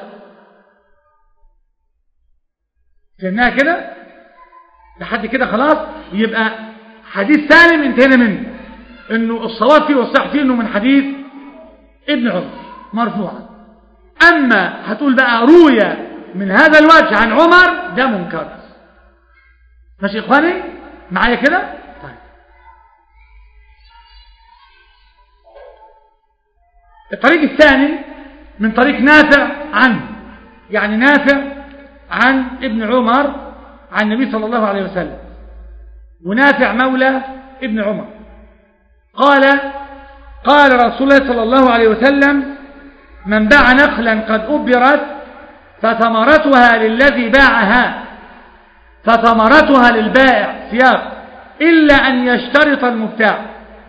فهمناها كده لحد كده خلاص يبقى حديث سالم انتهينا منه انه الصواب فيه والصح فيه انه من حديث ابن عمر مرفوعا اما هتقول بقى روي من هذا الوجه عن عمر ده منكر ماشي يا اخواني معايا كده طيب الطريق الثاني من طريق نافع عنه يعني نافع عن ابن عمر عن النبي صلى الله عليه وسلم ونافع مولى ابن عمر قال قال رسول الله صلى الله عليه وسلم من باع نخلا قد أبرت فثمرتها للذي باعها فثمرتها للبائع سياق إلا أن يشترط المبتاع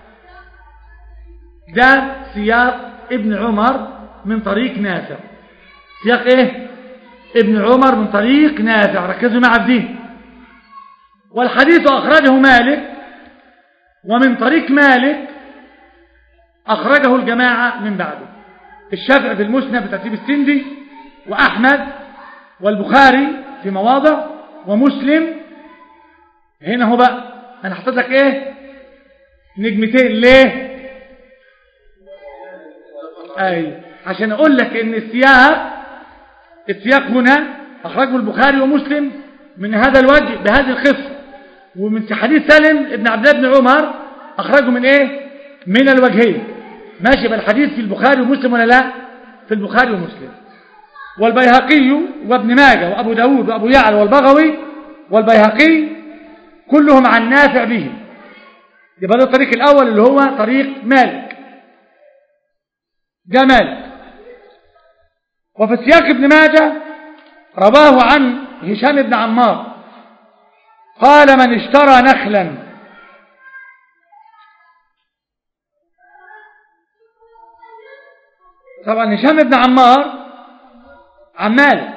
ده سياق ابن عمر من طريق نافع سياق ايه ابن عمر من طريق نافع ركزوا مع الدين والحديث أخرجه مالك ومن طريق مالك أخرجه الجماعة من بعده الشافعي في المسند بترتيب السندي وأحمد والبخاري في مواضع ومسلم هنا هو بقى أنا حطيت لك إيه نجمتين ليه أي عشان أقول لك إن السياق السياق هنا أخرجه البخاري ومسلم من هذا الوجه بهذه القصة ومن حديث سالم ابن عبد الله بن عمر أخرجه من إيه من الوجهين ماشي بالحديث في البخاري ومسلم ولا لا في البخاري ومسلم والبيهقي وابن ماجه وأبو داود وأبو يعلى والبغوي والبيهقي كلهم عن نافع به يبقى ده الطريق الأول اللي هو طريق مالك ده مالك وفي السياق ابن ماجه رواه عن هشام بن عمار قال من اشترى نخلا طبعا هشام بن عمار عن مالك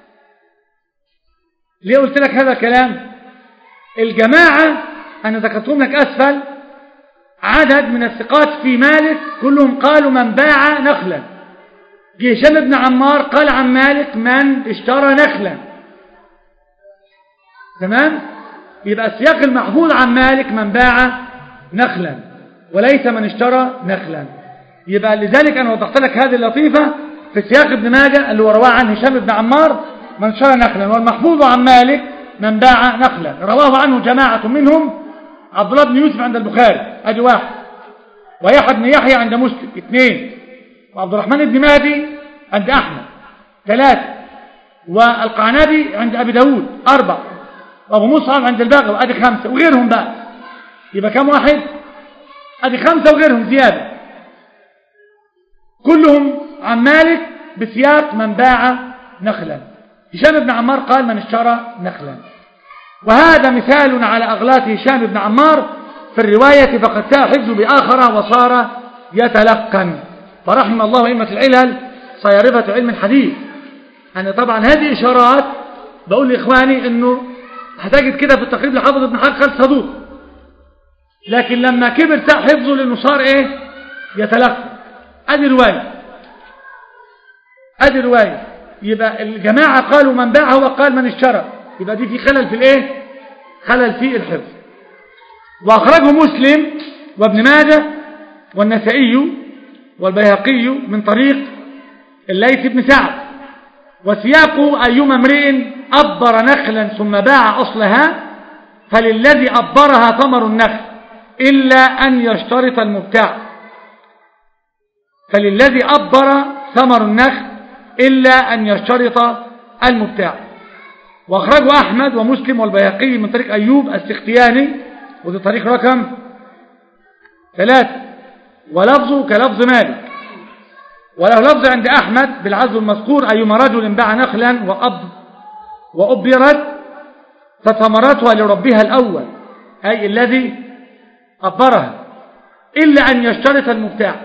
ليه قلت لك هذا الكلام الجماعة أنا ذكرتهم لك أسفل عدد من الثقات في مالك كلهم قالوا من باع نخلا هشام بن عمار قال عن مالك من اشترى نخلا تمام يبقى السياق المحفوظ عن مالك من باع نخلا وليس من اشترى نخلا يبقى لذلك أنا وضحت لك هذه اللطيفة في سياق ابن ماجه اللي هو رواه عن هشام بن عمار من اشترى نخلا والمحفوظ عن مالك من باع نخلا رواه عنه جماعة منهم عبد الله بن يوسف عند البخاري ادي واحد ويحيى بن يحيى عند مسلم اثنين وعبد الرحمن بن مهدي عند احمد ثلاثة والقعنبي عند ابي داود اربعة وابو مصعب عند البغوي ادي خمسة وغيرهم بقى يبقى كم واحد ادي خمسة وغيرهم زيادة كلهم عن مالك بسياق من باع نخلا هشام بن عمار قال من اشترى نخلا وهذا مثال على أغلاط هشام بن عمار في الرواية فقد ساء حفظه بآخر وصار يتلقن فرحم الله أئمة العلل صيارفة علم الحديث أنا طبعا هذه إشارات بقول لإخواني أنه هتجد كده في التقريب لحافظ ابن حجر صدوق لكن لما كبر ساء حفظه لأنه صار إيه يتلقى أدي رواية أدي رواية يبقى الجماعة قالوا من باع وقال من اشترى يبقى دي في خلل في الإيه خلل في الحفظ وأخرجه مسلم وابن ماجه والنسائي والبيهقي من طريق الليث بن سعد وسياقه أيما امرئ أبر نخلا ثم باع أصلها فللذي أبرها ثمر النخل إلا أن يشترط المبتاع فللذي أبر ثمر النخل إلا أن يشترط المبتاع وأخرجه أحمد ومسلم والبيهقي من طريق أيوب السختياني وده طريق رقم ثلاثة ولفظه كلفظ مالك وله لفظ عند أحمد بالعزو المذكور أيما رجل باع نخلا وأب وأبرت فثمرتها لربها الأول أي الذي أبرها إلا أن يشترط المبتاع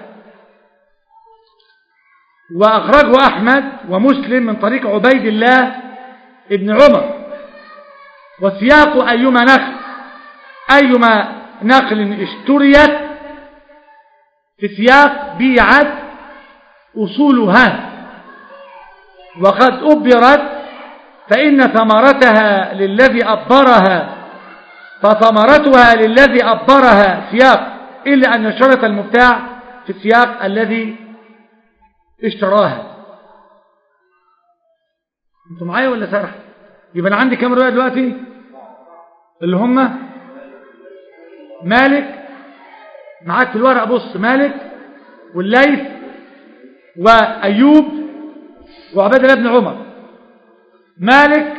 وأخرجه أحمد ومسلم من طريق عبيد الله ابن عمر والسياق أيما نخل أيما نخل اشتريت في سياق بيعت أصولها وقد أبرت فإن ثمرتها للذي أبرها فثمرتها للذي أبرها سياق إلا أن يشترط المبتاع في السياق الذي اشتراها انتوا معايا ولا سرح يبقى انا عندي كام روايه دلوقتي اللي هم مالك معاك في الورق بص مالك والليث وايوب وعباد الله بن عمر مالك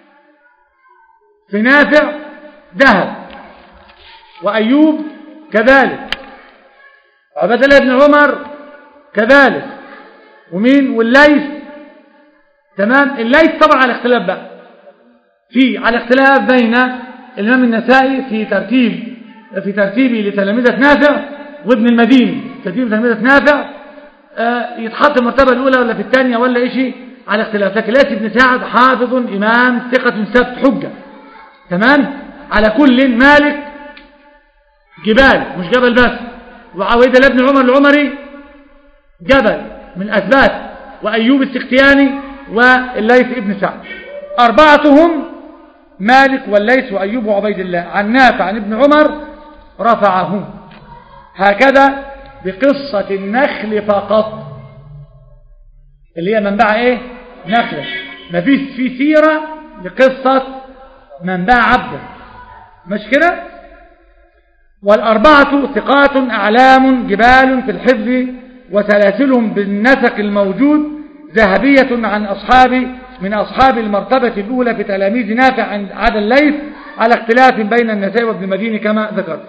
في نافع ذهب وايوب كذلك عباد الله بن عمر كذلك ومين والليث تمام الليث طبعا على اختلاف بقى في على اختلاف بين الامام النسائي في ترتيب في ترتيبه لتلامذه نافع وابن المديني ترتيب تلامذه نافع آه يتحط المرتبه الاولى ولا في الثانيه ولا شيء على اختلاف لكن ليث بن سعد حافظ امام ثقه ثبت حجه تمام على كل مالك جبال مش جبل بس وعويد بن عمر العمري جبل من أثبات وأيوب السختياني والليث ابن سعد أربعتهم مالك والليث وأيوب وعبيد الله عن نافع عن ابن عمر رفعهم هكذا بقصة النخل فقط اللي هي منبع ايه نخلة مفيش في سيرة لقصة منبع عبدا مش كده والأربعة ثقات أعلام جبال في الحفظ وسلاسلهم بالنسق الموجود ذهبية عن أصحاب من أصحاب المرتبة الأولى في تلاميذ نافع عند عدا الليث على اختلاف بين النساء وابن المديني كما ذكرت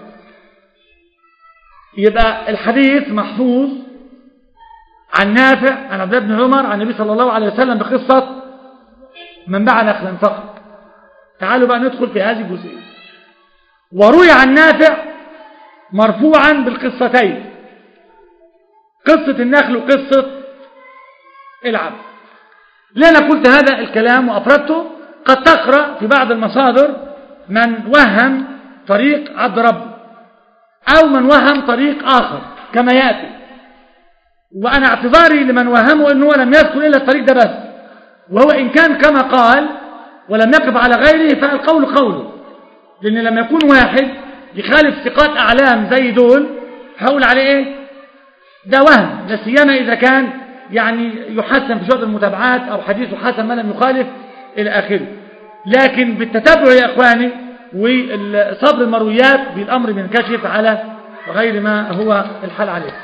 يبقى الحديث محفوظ عن نافع عن عبد الله بن عمر عن النبي صلى الله عليه وسلم بقصة من باع نخلا فقط تعالوا بقى ندخل في هذه الجزئية وروي عن نافع مرفوعا بالقصتين قصة النخل وقصة العبد لأنا قلت هذا الكلام وأفردته قد تقرأ في بعض المصادر من وهم طريق عبد رب أو من وهم طريق آخر كما يأتي وأنا اعتذاري لمن وهمه أنه لم يذكر إلا الطريق ده بس وهو إن كان كما قال ولم يقف على غيره فالقول قوله لأن لما يكون واحد يخالف ثقات أعلام زي دول هقول عليه إيه ده وهم لا سيما إذا كان يعني يحسن في شوط المتابعات أو حديثه حسن ما لم يخالف إلى آخره لكن بالتتبع يا إخواني وصبر المرويات بالأمر بينكشف على غير ما هو الحال عليه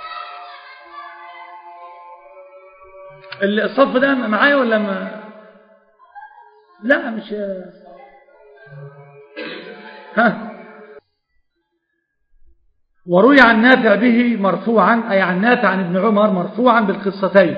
الصف ده معايا ولا ما لا مش ها وروي عن نافع به مرفوعا أي عن نافع عن ابن عمر مرفوعا بالقصتين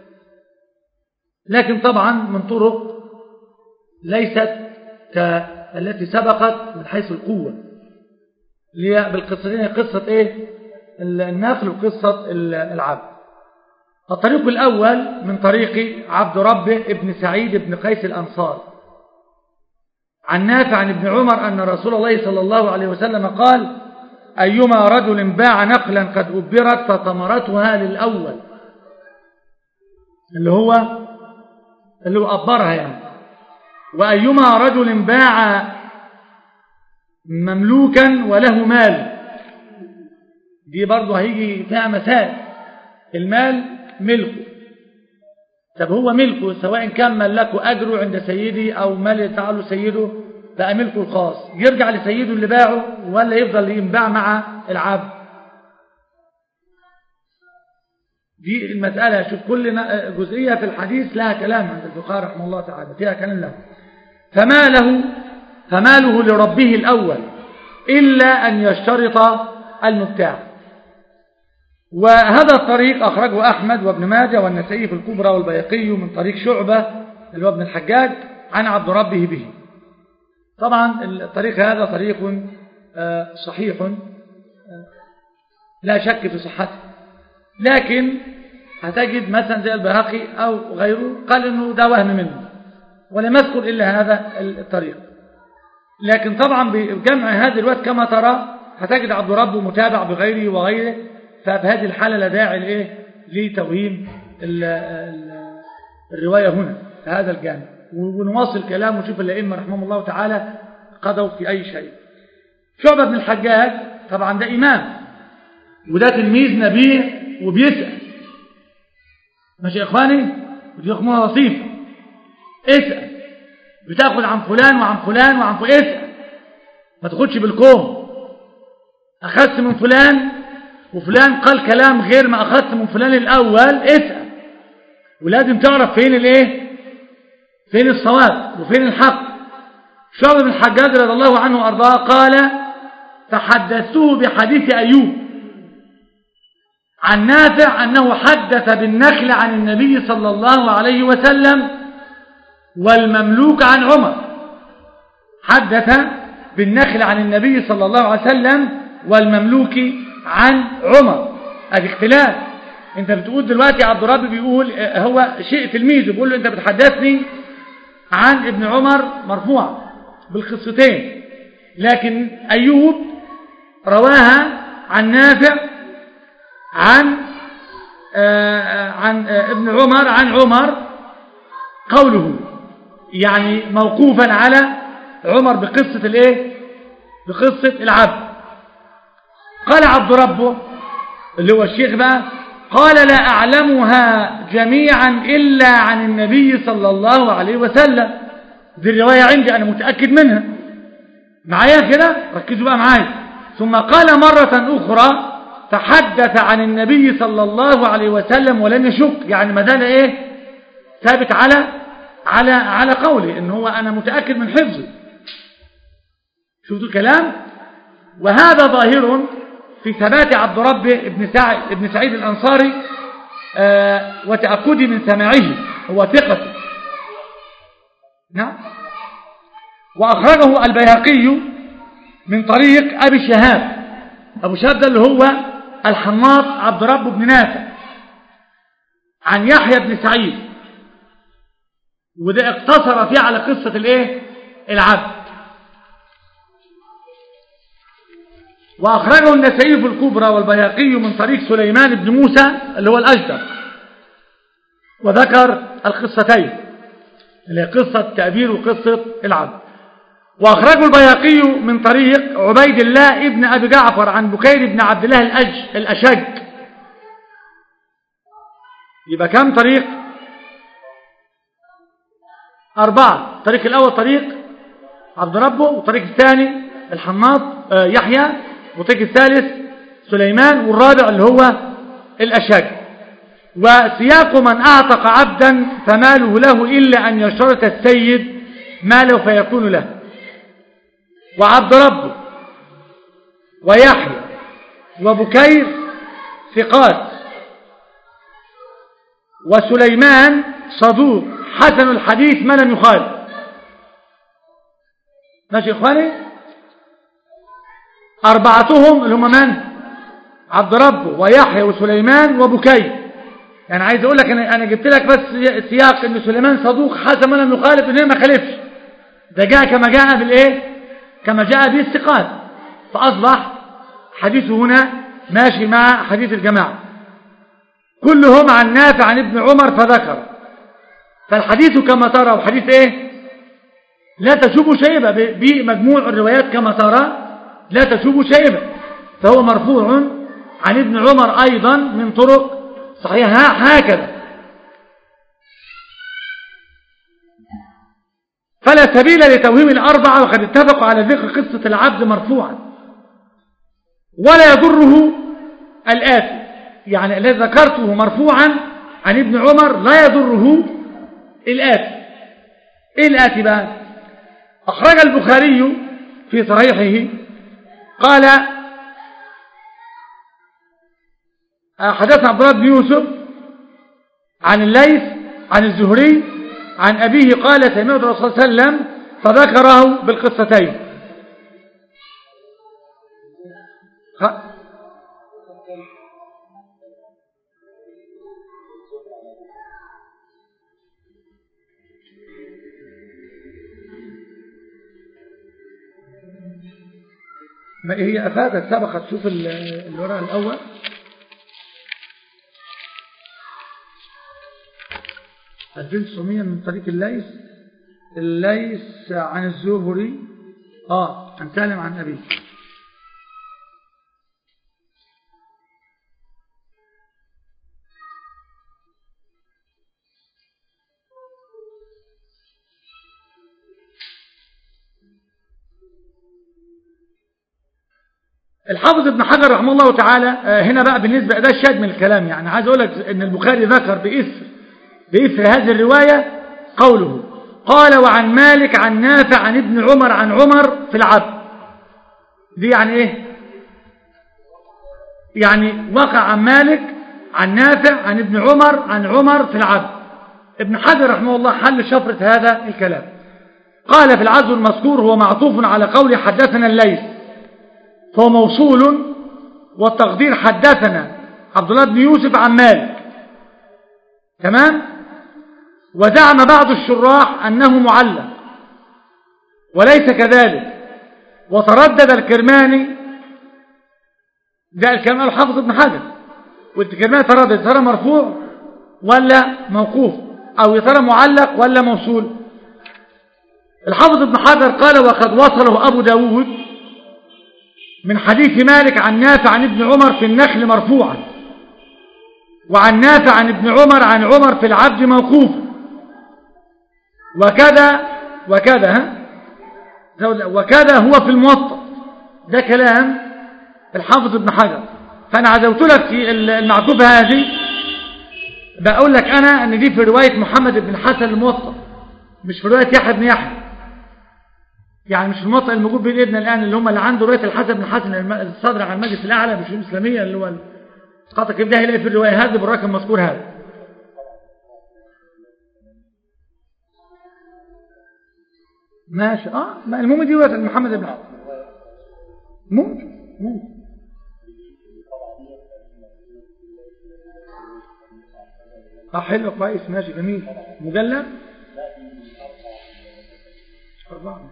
لكن طبعا من طرق ليست كالتي سبقت من حيث القوة اللي هي بالقصتين قصة ايه النخل وقصة العبد الطريق الأول من طريق عبد ربه ابن سعيد بن قيس الأنصار عن نافع عن ابن عمر أن رسول الله صلى الله عليه وسلم قال أيما رجل باع نقلا قد أبرت فثمرتها للأول اللي هو اللي هو أبرها يعني وأيما رجل باع مملوكا وله مال دي برضه هيجي فيها مسائل المال ملكه طب هو ملكه سواء كان ملكه أجره عند سيدي أو مال تعالوا سيده بقى ملكه الخاص يرجع لسيده اللي باعه ولا يفضل ينباع مع العبد دي المسألة شوف كل جزئية في الحديث لها كلام عند الفقهاء رحمه الله تعالى فيها كلام له فماله فماله لربه الأول إلا أن يشترط المبتاع وهذا الطريق أخرجه أحمد وابن ماجه والنسائي في الكبرى والبيقي من طريق شعبة اللي هو ابن الحجاج عن عبد ربه به طبعا الطريق هذا طريق صحيح لا شك في صحته لكن هتجد مثلا زي البهقي أو غيره قال إنه ده وهم منه ولم يذكر إلا هذا الطريق لكن طبعا بجمع هذه الوقت كما ترى هتجد عبد ربه متابع بغيره وغيره فبهذه الحالة لا داعي لإيه لتوهيم الرواية هنا في هذا الجانب ونواصل كلام ونشوف الأئمة رحمهم الله تعالى قضوا في أي شيء شعبة بن الحجاج طبعا ده إمام وده تلميذ نبيه وبيسأل ماشي يا إخواني ودي أخوة لطيفة اسأل بتاخد عن فلان وعن فلان وعن فلان اسأل ما تاخدش بالكوم أخذت من فلان وفلان قال كلام غير ما أخذت من فلان الأول اسأل ولازم تعرف فين الايه فين الصواب وفين الحق شعب بن الحجاج رضي الله عنه وأرضاه قال فحدثته بحديث أيوب عن نافع أنه حدث بالنخل عن النبي صلى الله عليه وسلم والمملوك عن عمر حدث بالنخل عن النبي صلى الله عليه وسلم والمملوك عن عمر ادي اختلاف انت بتقول دلوقتي عبد الرب بيقول هو شيء تلميذه بيقول له انت بتحدثني عن ابن عمر مرفوع بالقصتين لكن ايوب رواها عن نافع عن آه عن آه ابن عمر عن عمر قوله يعني موقوفا على عمر بقصة الايه بقصة العبد قال عبد ربه اللي هو الشيخ بقى قال لا أعلمها جميعا إلا عن النبي صلى الله عليه وسلم دي الرواية عندي أنا متأكد منها معايا كده ركزوا بقى معايا ثم قال مرة أخرى تحدث عن النبي صلى الله عليه وسلم ولم يشك يعني ما زال ايه ثابت على على على قوله ان هو انا متاكد من حفظه شفتوا الكلام وهذا ظاهر في ثبات عبد رب ابن سعيد ابن سعيد الانصاري آه وتاكدي من سماعه هو ثقته نعم واخرجه البيهقي من طريق ابي شهاب ابو شهاب ده اللي هو الحناط عبد رب بن نافع عن يحيى بن سعيد وده اقتصر فيه على قصة الايه العبد واخرجه النسائي في الكبرى والبيهقي من طريق سليمان بن موسى اللي هو الاشدر وذكر القصتين اللي هي قصة تأبير وقصة العبد وأخرجه البياقي من طريق عبيد الله ابن أبي جعفر عن بكير بن عبد الله الأج الأشج يبقى كم طريق أربعة الطريق الأول طريق عبد ربه والطريق الثاني الحناط يحيى والطريق الثالث سليمان والرابع اللي هو الأشج وسياق من أعتق عبدا فماله له إلا أن يشترط السيد ماله فيكون له وعبد ربه ويحيى وبكير ثقات وسليمان صدوق حسن الحديث ما لم يخالف ماشي إخواني أربعتهم اللي هم من عبد ربه ويحيى وسليمان وبكير يعني عايز أقول لك أنا, أنا جبت لك بس سياق أن سليمان صدوق حسن ما لم يخالف إن ما خالفش ده جاء كما جاء بالإيه كما جاء به الثقات فأصبح حديثه هنا ماشي مع حديث الجماعة كلهم عن نافع عن ابن عمر فذكر فالحديث كما ترى وحديث ايه لا تشوب شيبة بمجموع الروايات كما ترى لا تشوب شيبة فهو مرفوع عن ابن عمر أيضا من طرق صحيحة هكذا فلا سبيل لتوهيم الأربعة وقد اتفقوا على ذكر قصة العبد مرفوعا ولا يضره الآتي يعني الذي ذكرته مرفوعا عن ابن عمر لا يضره الآتي إيه الآتي بقى أخرج البخاري في صحيحه قال حدثنا عبد الله بن يوسف عن الليث عن الزهري عن أبيه قال سمعت الرسول صلى الله عليه وسلم فذكره بالقصتين ما هي أفادت سبقت تشوف الورق الأول الفين تسعمية من طريق الليث الليث عن الزهري اه عن سالم عن أبيه الحافظ ابن حجر رحمه الله تعالى هنا بقى بالنسبة ده الشاهد من الكلام يعني عايز أقول لك أن البخاري ذكر بإثر بإثر هذه الرواية قوله قال وعن مالك عن نافع عن ابن عمر عن عمر في العبد دي يعني ايه يعني وقع عن مالك عن نافع عن ابن عمر عن عمر في العبد ابن حجر رحمه الله حل شفرة هذا الكلام قال في العزو المذكور هو معطوف على قول حدثنا الليث فهو موصول والتقدير حدثنا عبد الله بن يوسف عن مالك تمام وزعم بعض الشراح أنه معلق وليس كذلك وتردد الكرماني ده الكلام قاله حافظ ابن حجر والكرماني تردد ترى مرفوع ولا موقوف أو يترى معلق ولا موصول الحافظ ابن حجر قال وقد وصله أبو داود من حديث مالك عن نافع عن ابن عمر في النخل مرفوعا وعن نافع عن ابن عمر عن عمر في العبد موقوفا وكذا وكذا ها وكذا هو في الموطأ ده كلام الحافظ ابن حجر فأنا عزوت لك في المعكوفة هذه بقول لك أنا أن دي في رواية محمد بن حسن الموطأ مش في رواية يحيى بن يحيى يعني مش في الموطأ الموجود بين ايدنا الآن اللي هم اللي عنده رواية الحسن بن حسن الصدر عن المجلس الأعلى مش الإسلامية اللي هو خاطر كيف ده هيلاقي في الرواية هذه بالرقم المذكور هذا ماشي اه ما المهم دي رواية محمد بن عبد ممكن ممكن اه حلو كويس ماشي جميل مجلد أربعة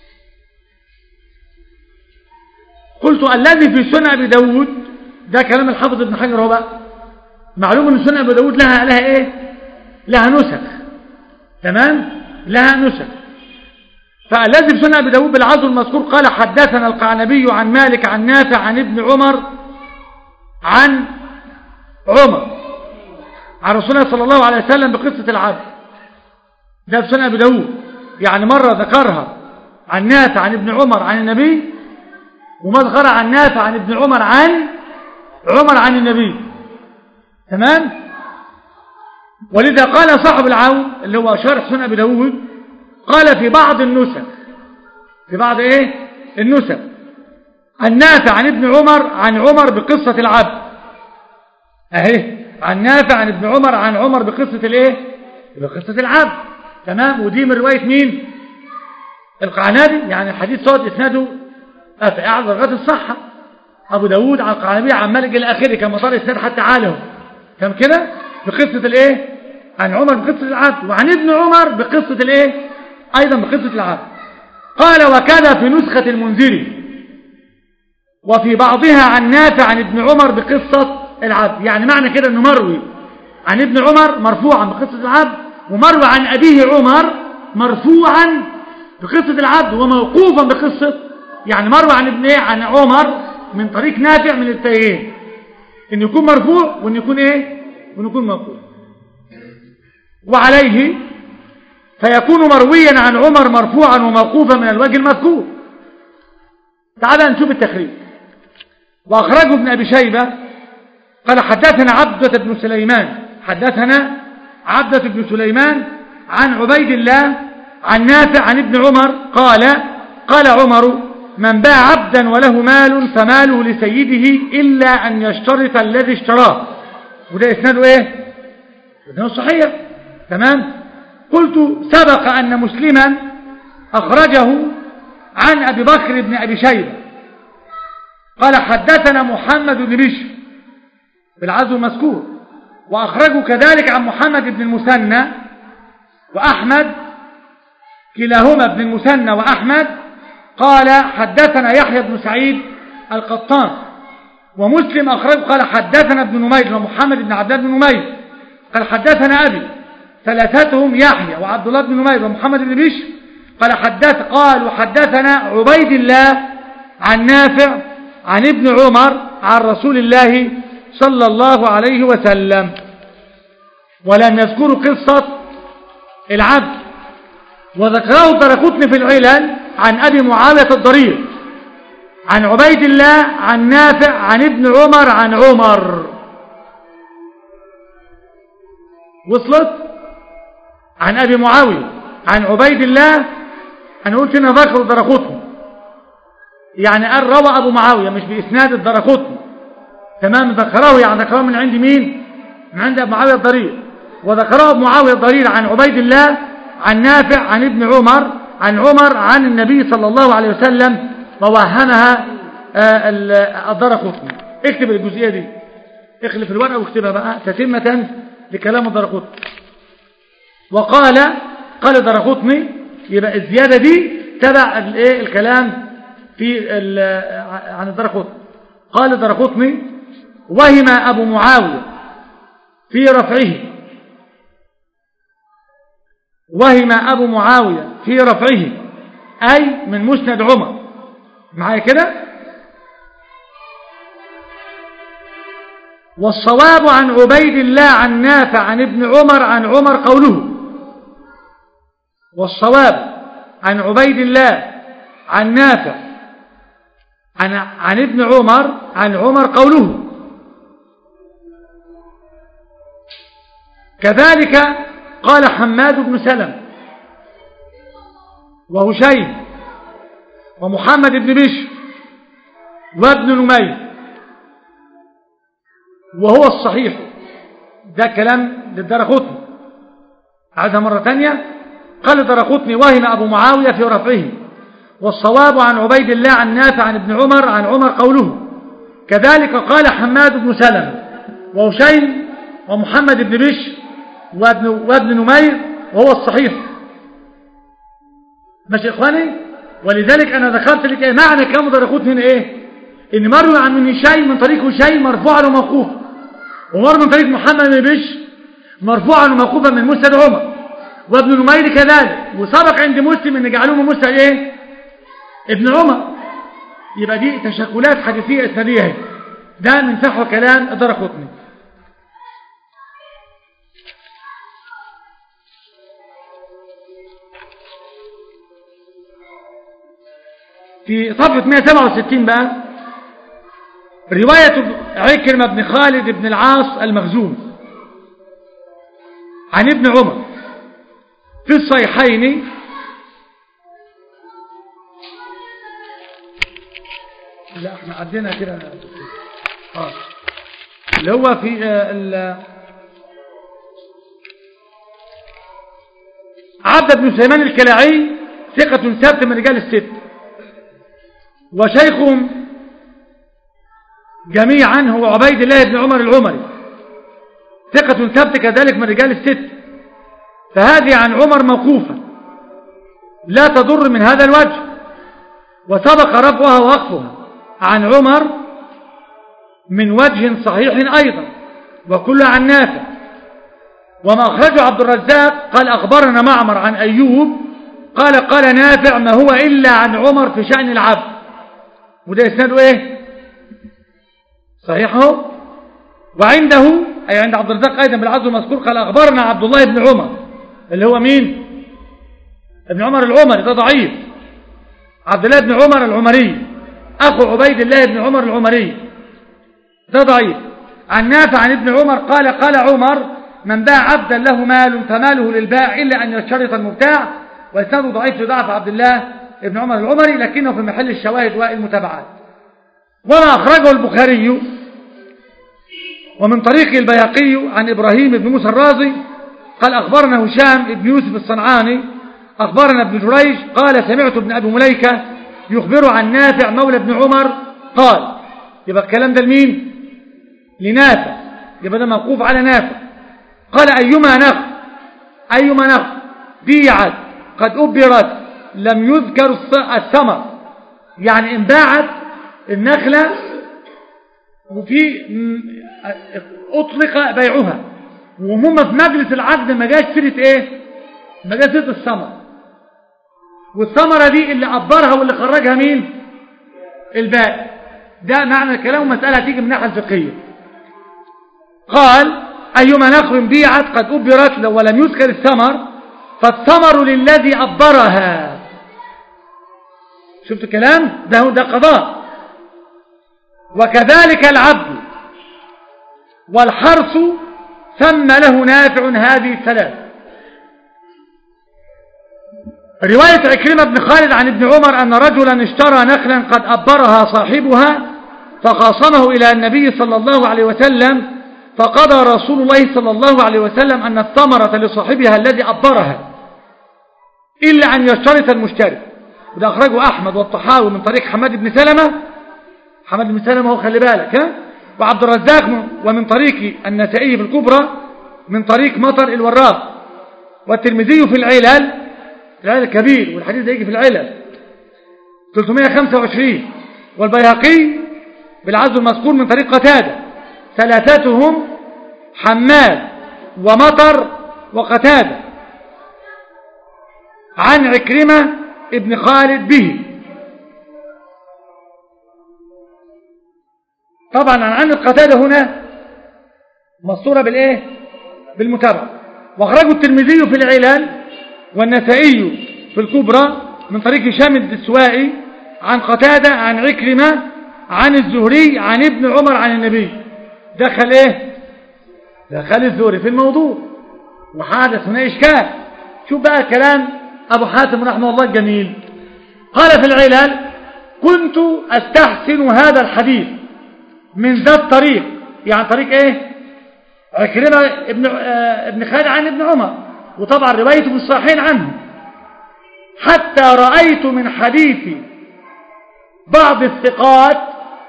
قلت الذي في سنة أبي داود ده كلام الحافظ ابن حجر هو بقى معلوم ان سنة أبي داود لها لها ايه لها نسخ تمام لها نسخ فالذي في سنة أبي داود بالعزو المذكور قال حدثنا القعنبي عن مالك عن نافع عن ابن عمر عن عمر عن رسول الله صلى الله عليه وسلم بقصة العبد ده في سنة أبي داود يعني مرة ذكرها عن نافع عن ابن عمر عن النبي وما ذكرها عن نافع عن ابن عمر عن عمر عن النبي تمام ولذا قال صاحب العون اللي هو شارح سنة أبي داود قال في بعض النسخ في بعض ايه النسخ النافع عن ابن عمر عن عمر بقصة العبد اهي عن نافع عن ابن عمر عن عمر بقصة الايه بقصة العبد تمام ودي من رواية مين القعنبي يعني الحديث صوت اسناده في اعلى درجات الصحة ابو داود عن القعنبي عن مالك الى اخره كما صار اسناد حتى عاله كم كده بقصة الايه عن عمر بقصة العبد وعن ابن عمر بقصة الايه ايضا بقصة العبد قال وكذا في نسخة المنذري وفي بعضها عن نافع عن ابن عمر بقصة العبد يعني معنى كده انه مروي عن ابن عمر مرفوعا بقصة العبد ومروي عن أبيه عمر مرفوعا بقصة العبد وموقوفا بقصة يعني مروي عن ابن ايه عن عمر من طريق نافع من التايين ان يكون مرفوع وان يكون ايه وان يكون موقوف وعليه فيكون مرويا عن عمر مرفوعا وموقوفا من الوجه المذكور تعال نشوف التخريج واخرجه ابن ابي شيبه قال حدثنا عبدة بن سليمان حدثنا عبدة بن سليمان عن عبيد الله عن نافع عن ابن عمر قال قال عمر من باع عبدا وله مال فماله لسيده إلا أن يشترط الذي اشتراه وده إسناده إيه؟ إسناده صحيح تمام قلت سبق أن مسلما أخرجه عن أبي بكر بن أبي شيبة قال حدثنا محمد بن بشر بالعزو المذكور وأخرجه كذلك عن محمد بن المثنى وأحمد كلاهما ابن المثنى وأحمد قال حدثنا يحيى بن سعيد القطان ومسلم أخرجه قال حدثنا ابن نمير ومحمد بن عبد بن نمير قال حدثنا أبي ثلاثتهم يحيى وعبد الله بن نمير ومحمد بن بشر قال حدث قالوا حدثنا عبيد الله عن نافع عن ابن عمر عن رسول الله صلى الله عليه وسلم ولم يذكروا قصة العبد وذكره الدرقطني في العلل عن أبي معاوية الضرير عن عبيد الله عن نافع عن ابن عمر عن عمر وصلت عن أبي معاوية عن عبيد الله أنا قلت هنا ذكر الدرقطني يعني قال روى أبو معاوية مش بإسناد الدرقطني تمام ذكره يعني ذكره من عند مين من عند أبو معاوية الضرير وذكره أبو معاوية الضرير عن عبيد الله عن نافع عن ابن عمر عن عمر عن النبي صلى الله عليه وسلم ووهمها الدرقطني اكتب الجزئية دي اخلف الورقة واكتبها بقى تتمة لكلام الدرقطني وقال قال الدرقطني يبقى الزيادة دي تبع الايه الكلام في عن الدرقطني قال الدرقطني وهم أبو معاوية في رفعه وهم أبو معاوية في رفعه أي من مسند عمر معايا كده والصواب عن عبيد الله عن نافع عن ابن عمر عن عمر قوله والصواب عن عبيد الله عن نافع عن, عن ابن عمر عن عمر قوله كذلك قال حماد بن سلم وهشيم ومحمد بن بشر وابن نمير وهو الصحيح ده كلام للدرقطني عادها مرة تانية قال الدرقطني وهم أبو معاوية في رفعه والصواب عن عبيد الله عن نافع عن ابن عمر عن عمر قوله كذلك قال حماد بن سلم وهشيم ومحمد بن بشر وابن, وابن نمير وهو الصحيح ماشي إخواني ولذلك أنا ذكرت لك إيه معنى كلام درقوت هنا إيه إن مروي عن من هشيم من طريق هشيم مرفوعا وموقوفا ومر من طريق محمد بن بشر مرفوعا وموقوفا من مسند عمر وابن نمير كذلك وسبق عند مسلم ان جعلوه من مسند ايه ابن عمر يبقى دي تشكلات حديثيه اسناديه اهي ده من فحوى كلام الدرقطني في صفحة 167 بقى رواية عكرمة بن خالد بن العاص المخزوم عن ابن عمر في الصيحين لا احنا عدينا كده اه اللي هو في آه ال عبد بن سليمان الكلاعي ثقة ثابت من رجال الست وشيخهم جميعا هو عبيد الله بن عمر العمري ثقة ثبت كذلك من رجال الست فهذه عن عمر موقوفة لا تضر من هذا الوجه وسبق رفعها ووقفها عن عمر من وجه صحيح أيضا وكل عن نافع وما أخرجه عبد الرزاق قال أخبرنا معمر عن أيوب قال قال نافع ما هو إلا عن عمر في شأن العبد وده إسناده إيه صحيحه وعنده أي عند عبد الرزاق أيضا بالعزو المذكور قال أخبرنا عبد الله بن عمر اللي هو مين ابن عمر العمري ده ضعيف عبد الله بن عمر العمري أخو عبيد الله بن عمر العمري ده ضعيف عن نافع عن ابن عمر قال قال عمر من باع عبدا له مال فماله للبائع إلا أن يشترط المبتاع وإسناده ضعيف لضعف عبد الله ابن عمر العمري لكنه في محل الشواهد والمتابعات وما أخرجه البخاري ومن طريق البياقي عن إبراهيم بن موسى الرازي قال أخبرنا هشام بن يوسف الصنعاني أخبرنا ابن جريج قال سمعت ابن أبي مليكة يخبر عن نافع مولى ابن عمر قال يبقى الكلام ده لمين لنافع يبقى ده موقوف على نافع قال أيما نخ أيما نخ بيعت قد أبرت لم يذكر الثمر يعني انباعت النخلة وفي أطلق بيعها وهم في مجلس العقد ما جاش سيرة ايه ما جاش سيرة الثمر والثمرة دي اللي عبرها واللي خرجها مين البائع ده معنى الكلام ومسألة هتيجي من الناحية الفقهية قال أيما نخل بيعت قد أبرت لو ولم يذكر الثمر فالثمر للذي أبرها شفت الكلام ده هو ده قضاء وكذلك العبد والحرث ثم له نافع هذه الثلاث رواية عكرمة بن خالد عن ابن عمر أن رجلا اشترى نخلا قد أبرها صاحبها فخاصمه إلى النبي صلى الله عليه وسلم فقضى رسول الله صلى الله عليه وسلم أن الثمرة لصاحبها الذي أبرها إلا أن يشترط المشتري وده أخرجه أحمد والطحاوي من طريق حماد بن سلمة حماد بن سلمة هو خلي بالك ها وعبد الرزاق ومن طريق النسائي في الكبرى من طريق مطر الوراق والترمذي في العلل العلل الكبير والحديث ده يجي في العلل 325 والبيهقي بالعزو المذكور من طريق قتادة ثلاثتهم حماد ومطر وقتادة عن عكرمة ابن خالد به طبعا عن القتادة هنا مصورة بالايه بالمتابعة واخرجه الترمذي في العلل والنسائي في الكبرى من طريق هشام الدسوائي عن قتادة عن عكرمة عن الزهري عن ابن عمر عن النبي دخل ايه دخل الزهري في الموضوع وحادث هنا اشكال شوف بقى كلام ابو حاتم رحمه الله الجميل قال في العلل كنت استحسن هذا الحديث من ذات طريق يعني طريق ايه عكرمة ابن, آه ابن خالد عن ابن عمر وطبعا روايته في الصحيحين عنه حتى رأيت من حديث بعض الثقات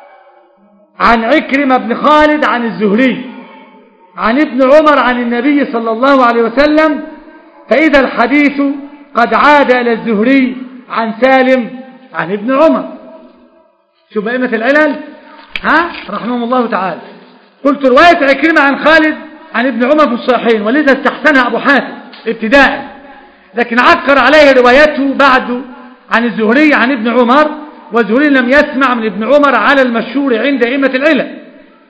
عن عكرمة بن خالد عن الزهري عن ابن عمر عن النبي صلى الله عليه وسلم فإذا الحديث قد عاد إلى الزهري عن سالم عن ابن عمر شوف بقيمة العلل ها رحمه الله تعالى قلت رواية عكرمة عن خالد عن ابن عمر في الصحيحين ولذا استحسنها أبو حاتم ابتداء لكن عكر عليه روايته بعد عن الزهري عن ابن عمر والزهري لم يسمع من ابن عمر على المشهور عند أئمة العلل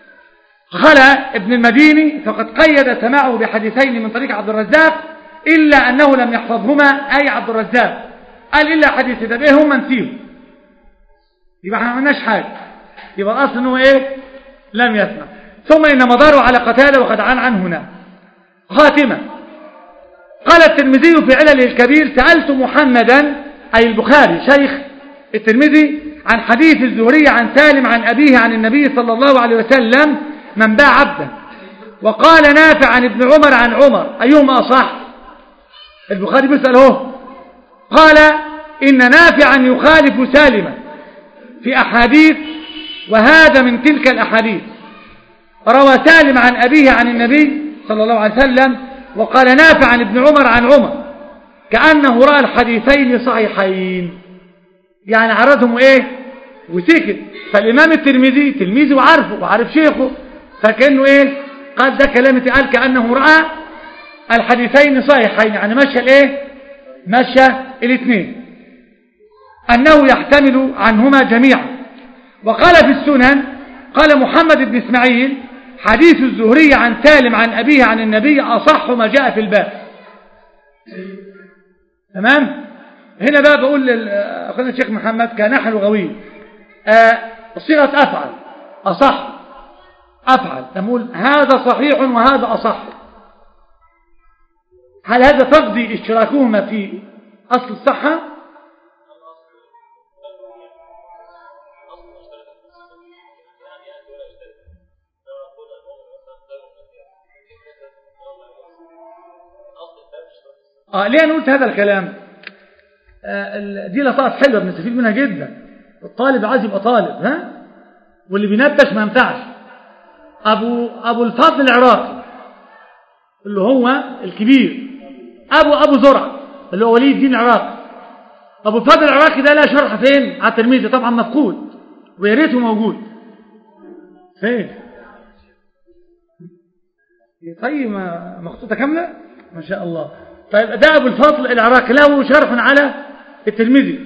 خلى ابن المديني فقد قيد سماعه بحديثين من طريق عبد الرزاق إلا أنه لم يحفظهما أي عبد الرزاق قال إلا حديث ده به هم نسيهم يبقى احنا ما عملناش حاجة يبقى الأصل أنه إيه لم يسمع ثم إن مداره على قتادة وقد عن عنه هنا خاتمة قال الترمذي في علله الكبير سألت محمدا أي البخاري شيخ الترمذي عن حديث الزهري عن سالم عن أبيه عن النبي صلى الله عليه وسلم من باع عبدا وقال نافع عن ابن عمر عن عمر أيهما أصح البخاري بيسأل هو قال إن نافعا يخالف سالما في أحاديث وهذا من تلك الأحاديث روى سالم عن أبيه عن النبي صلى الله عليه وسلم وقال نافع عن ابن عمر عن عمر كأنه رأى الحديثين صحيحين يعني عرضهم ايه وسكت فالإمام الترمذي تلميذه وعارفه وعارف شيخه فكأنه إيه قال ده كلام اتقال كأنه رأى الحديثين صحيحين يعني مشى الإيه مشى الاثنين أنه يحتمل عنهما جميعا وقال في السنن قال محمد بن إسماعيل حديث الزهري عن سالم عن أبيه عن النبي أصح ما جاء في الباب تمام هنا بقى بقول لأخونا الشيخ محمد كنحل لغوي آه صيغة أفعل أصح أفعل نقول هذا صحيح وهذا أصح هل هذا تقضي اشتراكهما في أصل الصحة آه ليه أنا قلت هذا الكلام آه دي لطائف حلوة بنستفيد منها جدا الطالب عايز يبقى طالب ها واللي بينبش ما ينفعش أبو, أبو الفضل العراقي اللي هو الكبير أبو أبو زرع اللي هو ولي الدين العراقي أبو الفضل العراقي ده لا شرح فين على الترمذي طبعا مفقود ويا ريته موجود فين طيب مخطوطة كاملة ما شاء الله طيب ده أبو الفضل العراقي له شرح على الترمذي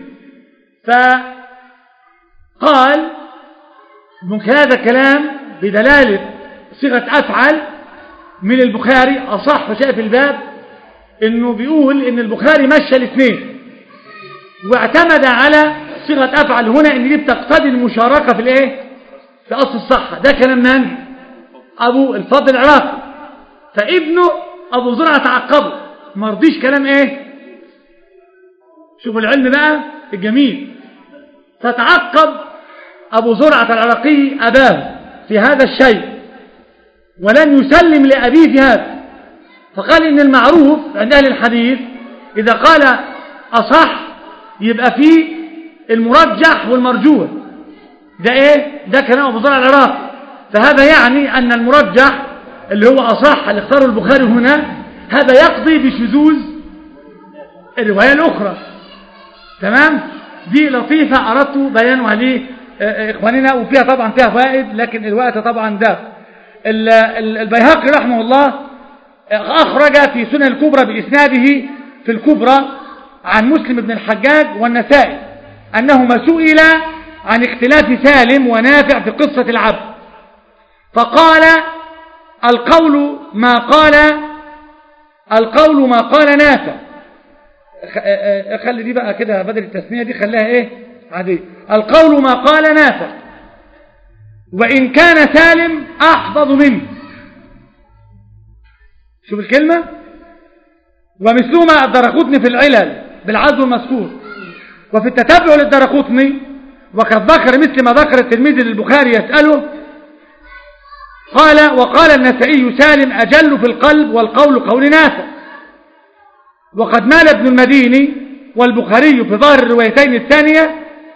فقال من خلال هذا الكلام بدلالة صيغة أفعل من البخاري أصح شيء في الباب إنه بيقول إن البخاري مشى الاثنين واعتمد على صيغة أفعل هنا إن دي بتقتضي المشاركة في الإيه؟ في أصل الصحة ده كلام من؟ أبو الفضل العراقي فابنه أبو زرعة تعقبه ما رضيش كلام إيه؟ شوفوا العلم بقى الجميل فتعقب أبو زرعة العراقي أباه في هذا الشيء ولن يسلم لأبيه في هذا فقال إن المعروف عند أهل الحديث إذا قال أصح يبقى فيه المرجح والمرجوح ده إيه؟ ده كلام أبو زرع العراقي فهذا يعني أن المرجح اللي هو أصح اللي اختاره البخاري هنا هذا يقضي بشذوذ الرواية الأخرى تمام؟ دي لطيفة أردت بيانها ليه إخواننا وفيها طبعا فيها فائد لكن الوقت طبعا ده البيهقي رحمه الله أخرج في سنن الكبرى بإسناده في الكبرى عن مسلم بن الحجاج والنسائي أنهما سئل عن اختلاف سالم ونافع في قصة العبد فقال القول ما قال القول ما قال نافع خلي دي بقى كده بدل التسمية دي خليها ايه عادية القول ما قال نافع وإن كان سالم أحفظ منه شوف الكلمة ومثلهما الدرقطني في العلل بالعزو المذكور وفي التتبع للدرقطني وقد ذكر مثل ما ذكر التلميذ للبخاري يسأله قال وقال النسائي سالم أجل في القلب والقول قول نافع وقد مال ابن المديني والبخاري في ظاهر الروايتين الثانية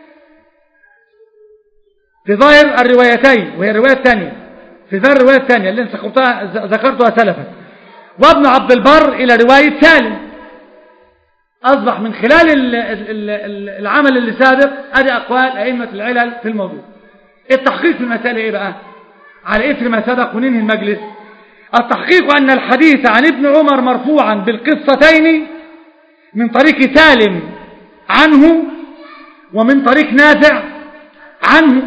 في ظاهر الروايتين وهي الرواية الثانية في ظاهر الرواية الثانية اللي ذكرتها سلفا وابن عبد البر إلى رواية سالم أصبح من خلال العمل اللي سابق أدي أقوال أئمة العلل في الموضوع التحقيق في المسألة إيه بقى على إثر ما سبق وننهي المجلس التحقيق أن الحديث عن ابن عمر مرفوعا بالقصتين من طريق سالم عنه ومن طريق نافع عنه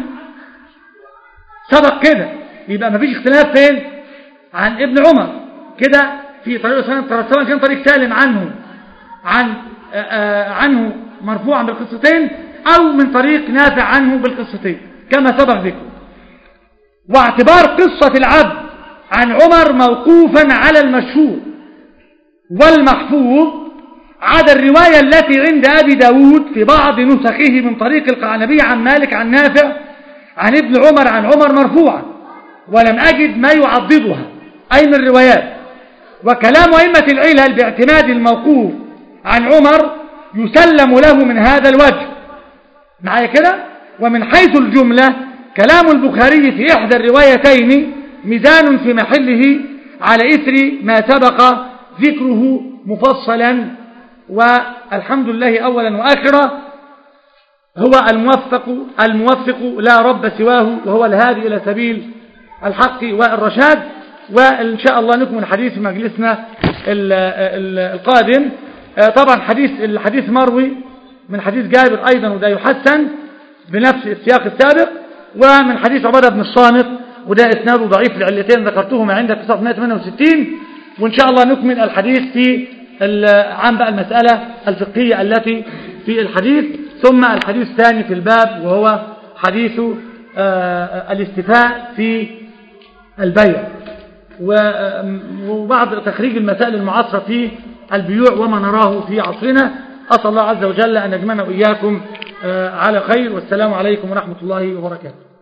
سبق كده يبقى مفيش اختلاف فين عن ابن عمر كده في طريق سواء كان طريق سالم عنه عن آآ عنه مرفوعا بالقصتين أو من طريق نافع عنه بالقصتين كما سبق ذكره واعتبار قصة العبد عن عمر موقوفا على المشهور والمحفوظ عدا الرواية التي عند أبي داود في بعض نسخه من طريق القعنبي عن مالك عن نافع عن ابن عمر عن عمر مرفوعا ولم أجد ما يعضدها أي من الروايات وكلام أئمة العلل باعتماد الموقوف عن عمر يسلم له من هذا الوجه معايا كده ومن حيث الجملة كلام البخاري في إحدى الروايتين ميزان في محله على إثر ما سبق ذكره مفصلا والحمد لله أولا وآخرا هو الموفق الموفق لا رب سواه وهو الهادي إلى سبيل الحق والرشاد وإن شاء الله نكمل الحديث في مجلسنا ال- ال- القادم آه، طبعا حديث الحديث مروي من حديث جابر أيضا وده يحسن بنفس السياق السابق ومن حديث عبادة بن الصامت وده إسناده ضعيف لعلتين ذكرتهما عندك في صفحة 168 وإن شاء الله نكمل الحديث في ال- عن بقى المسألة الفقهية التي في الحديث ثم الحديث الثاني في الباب وهو حديث آه، الاستفاء في البيع و- وبعض تخريج المسائل المعاصرة في البيوع وما نراه في عصرنا أسأل الله عز وجل أن يجمعنا وإياكم آه، على خير والسلام عليكم ورحمة الله وبركاته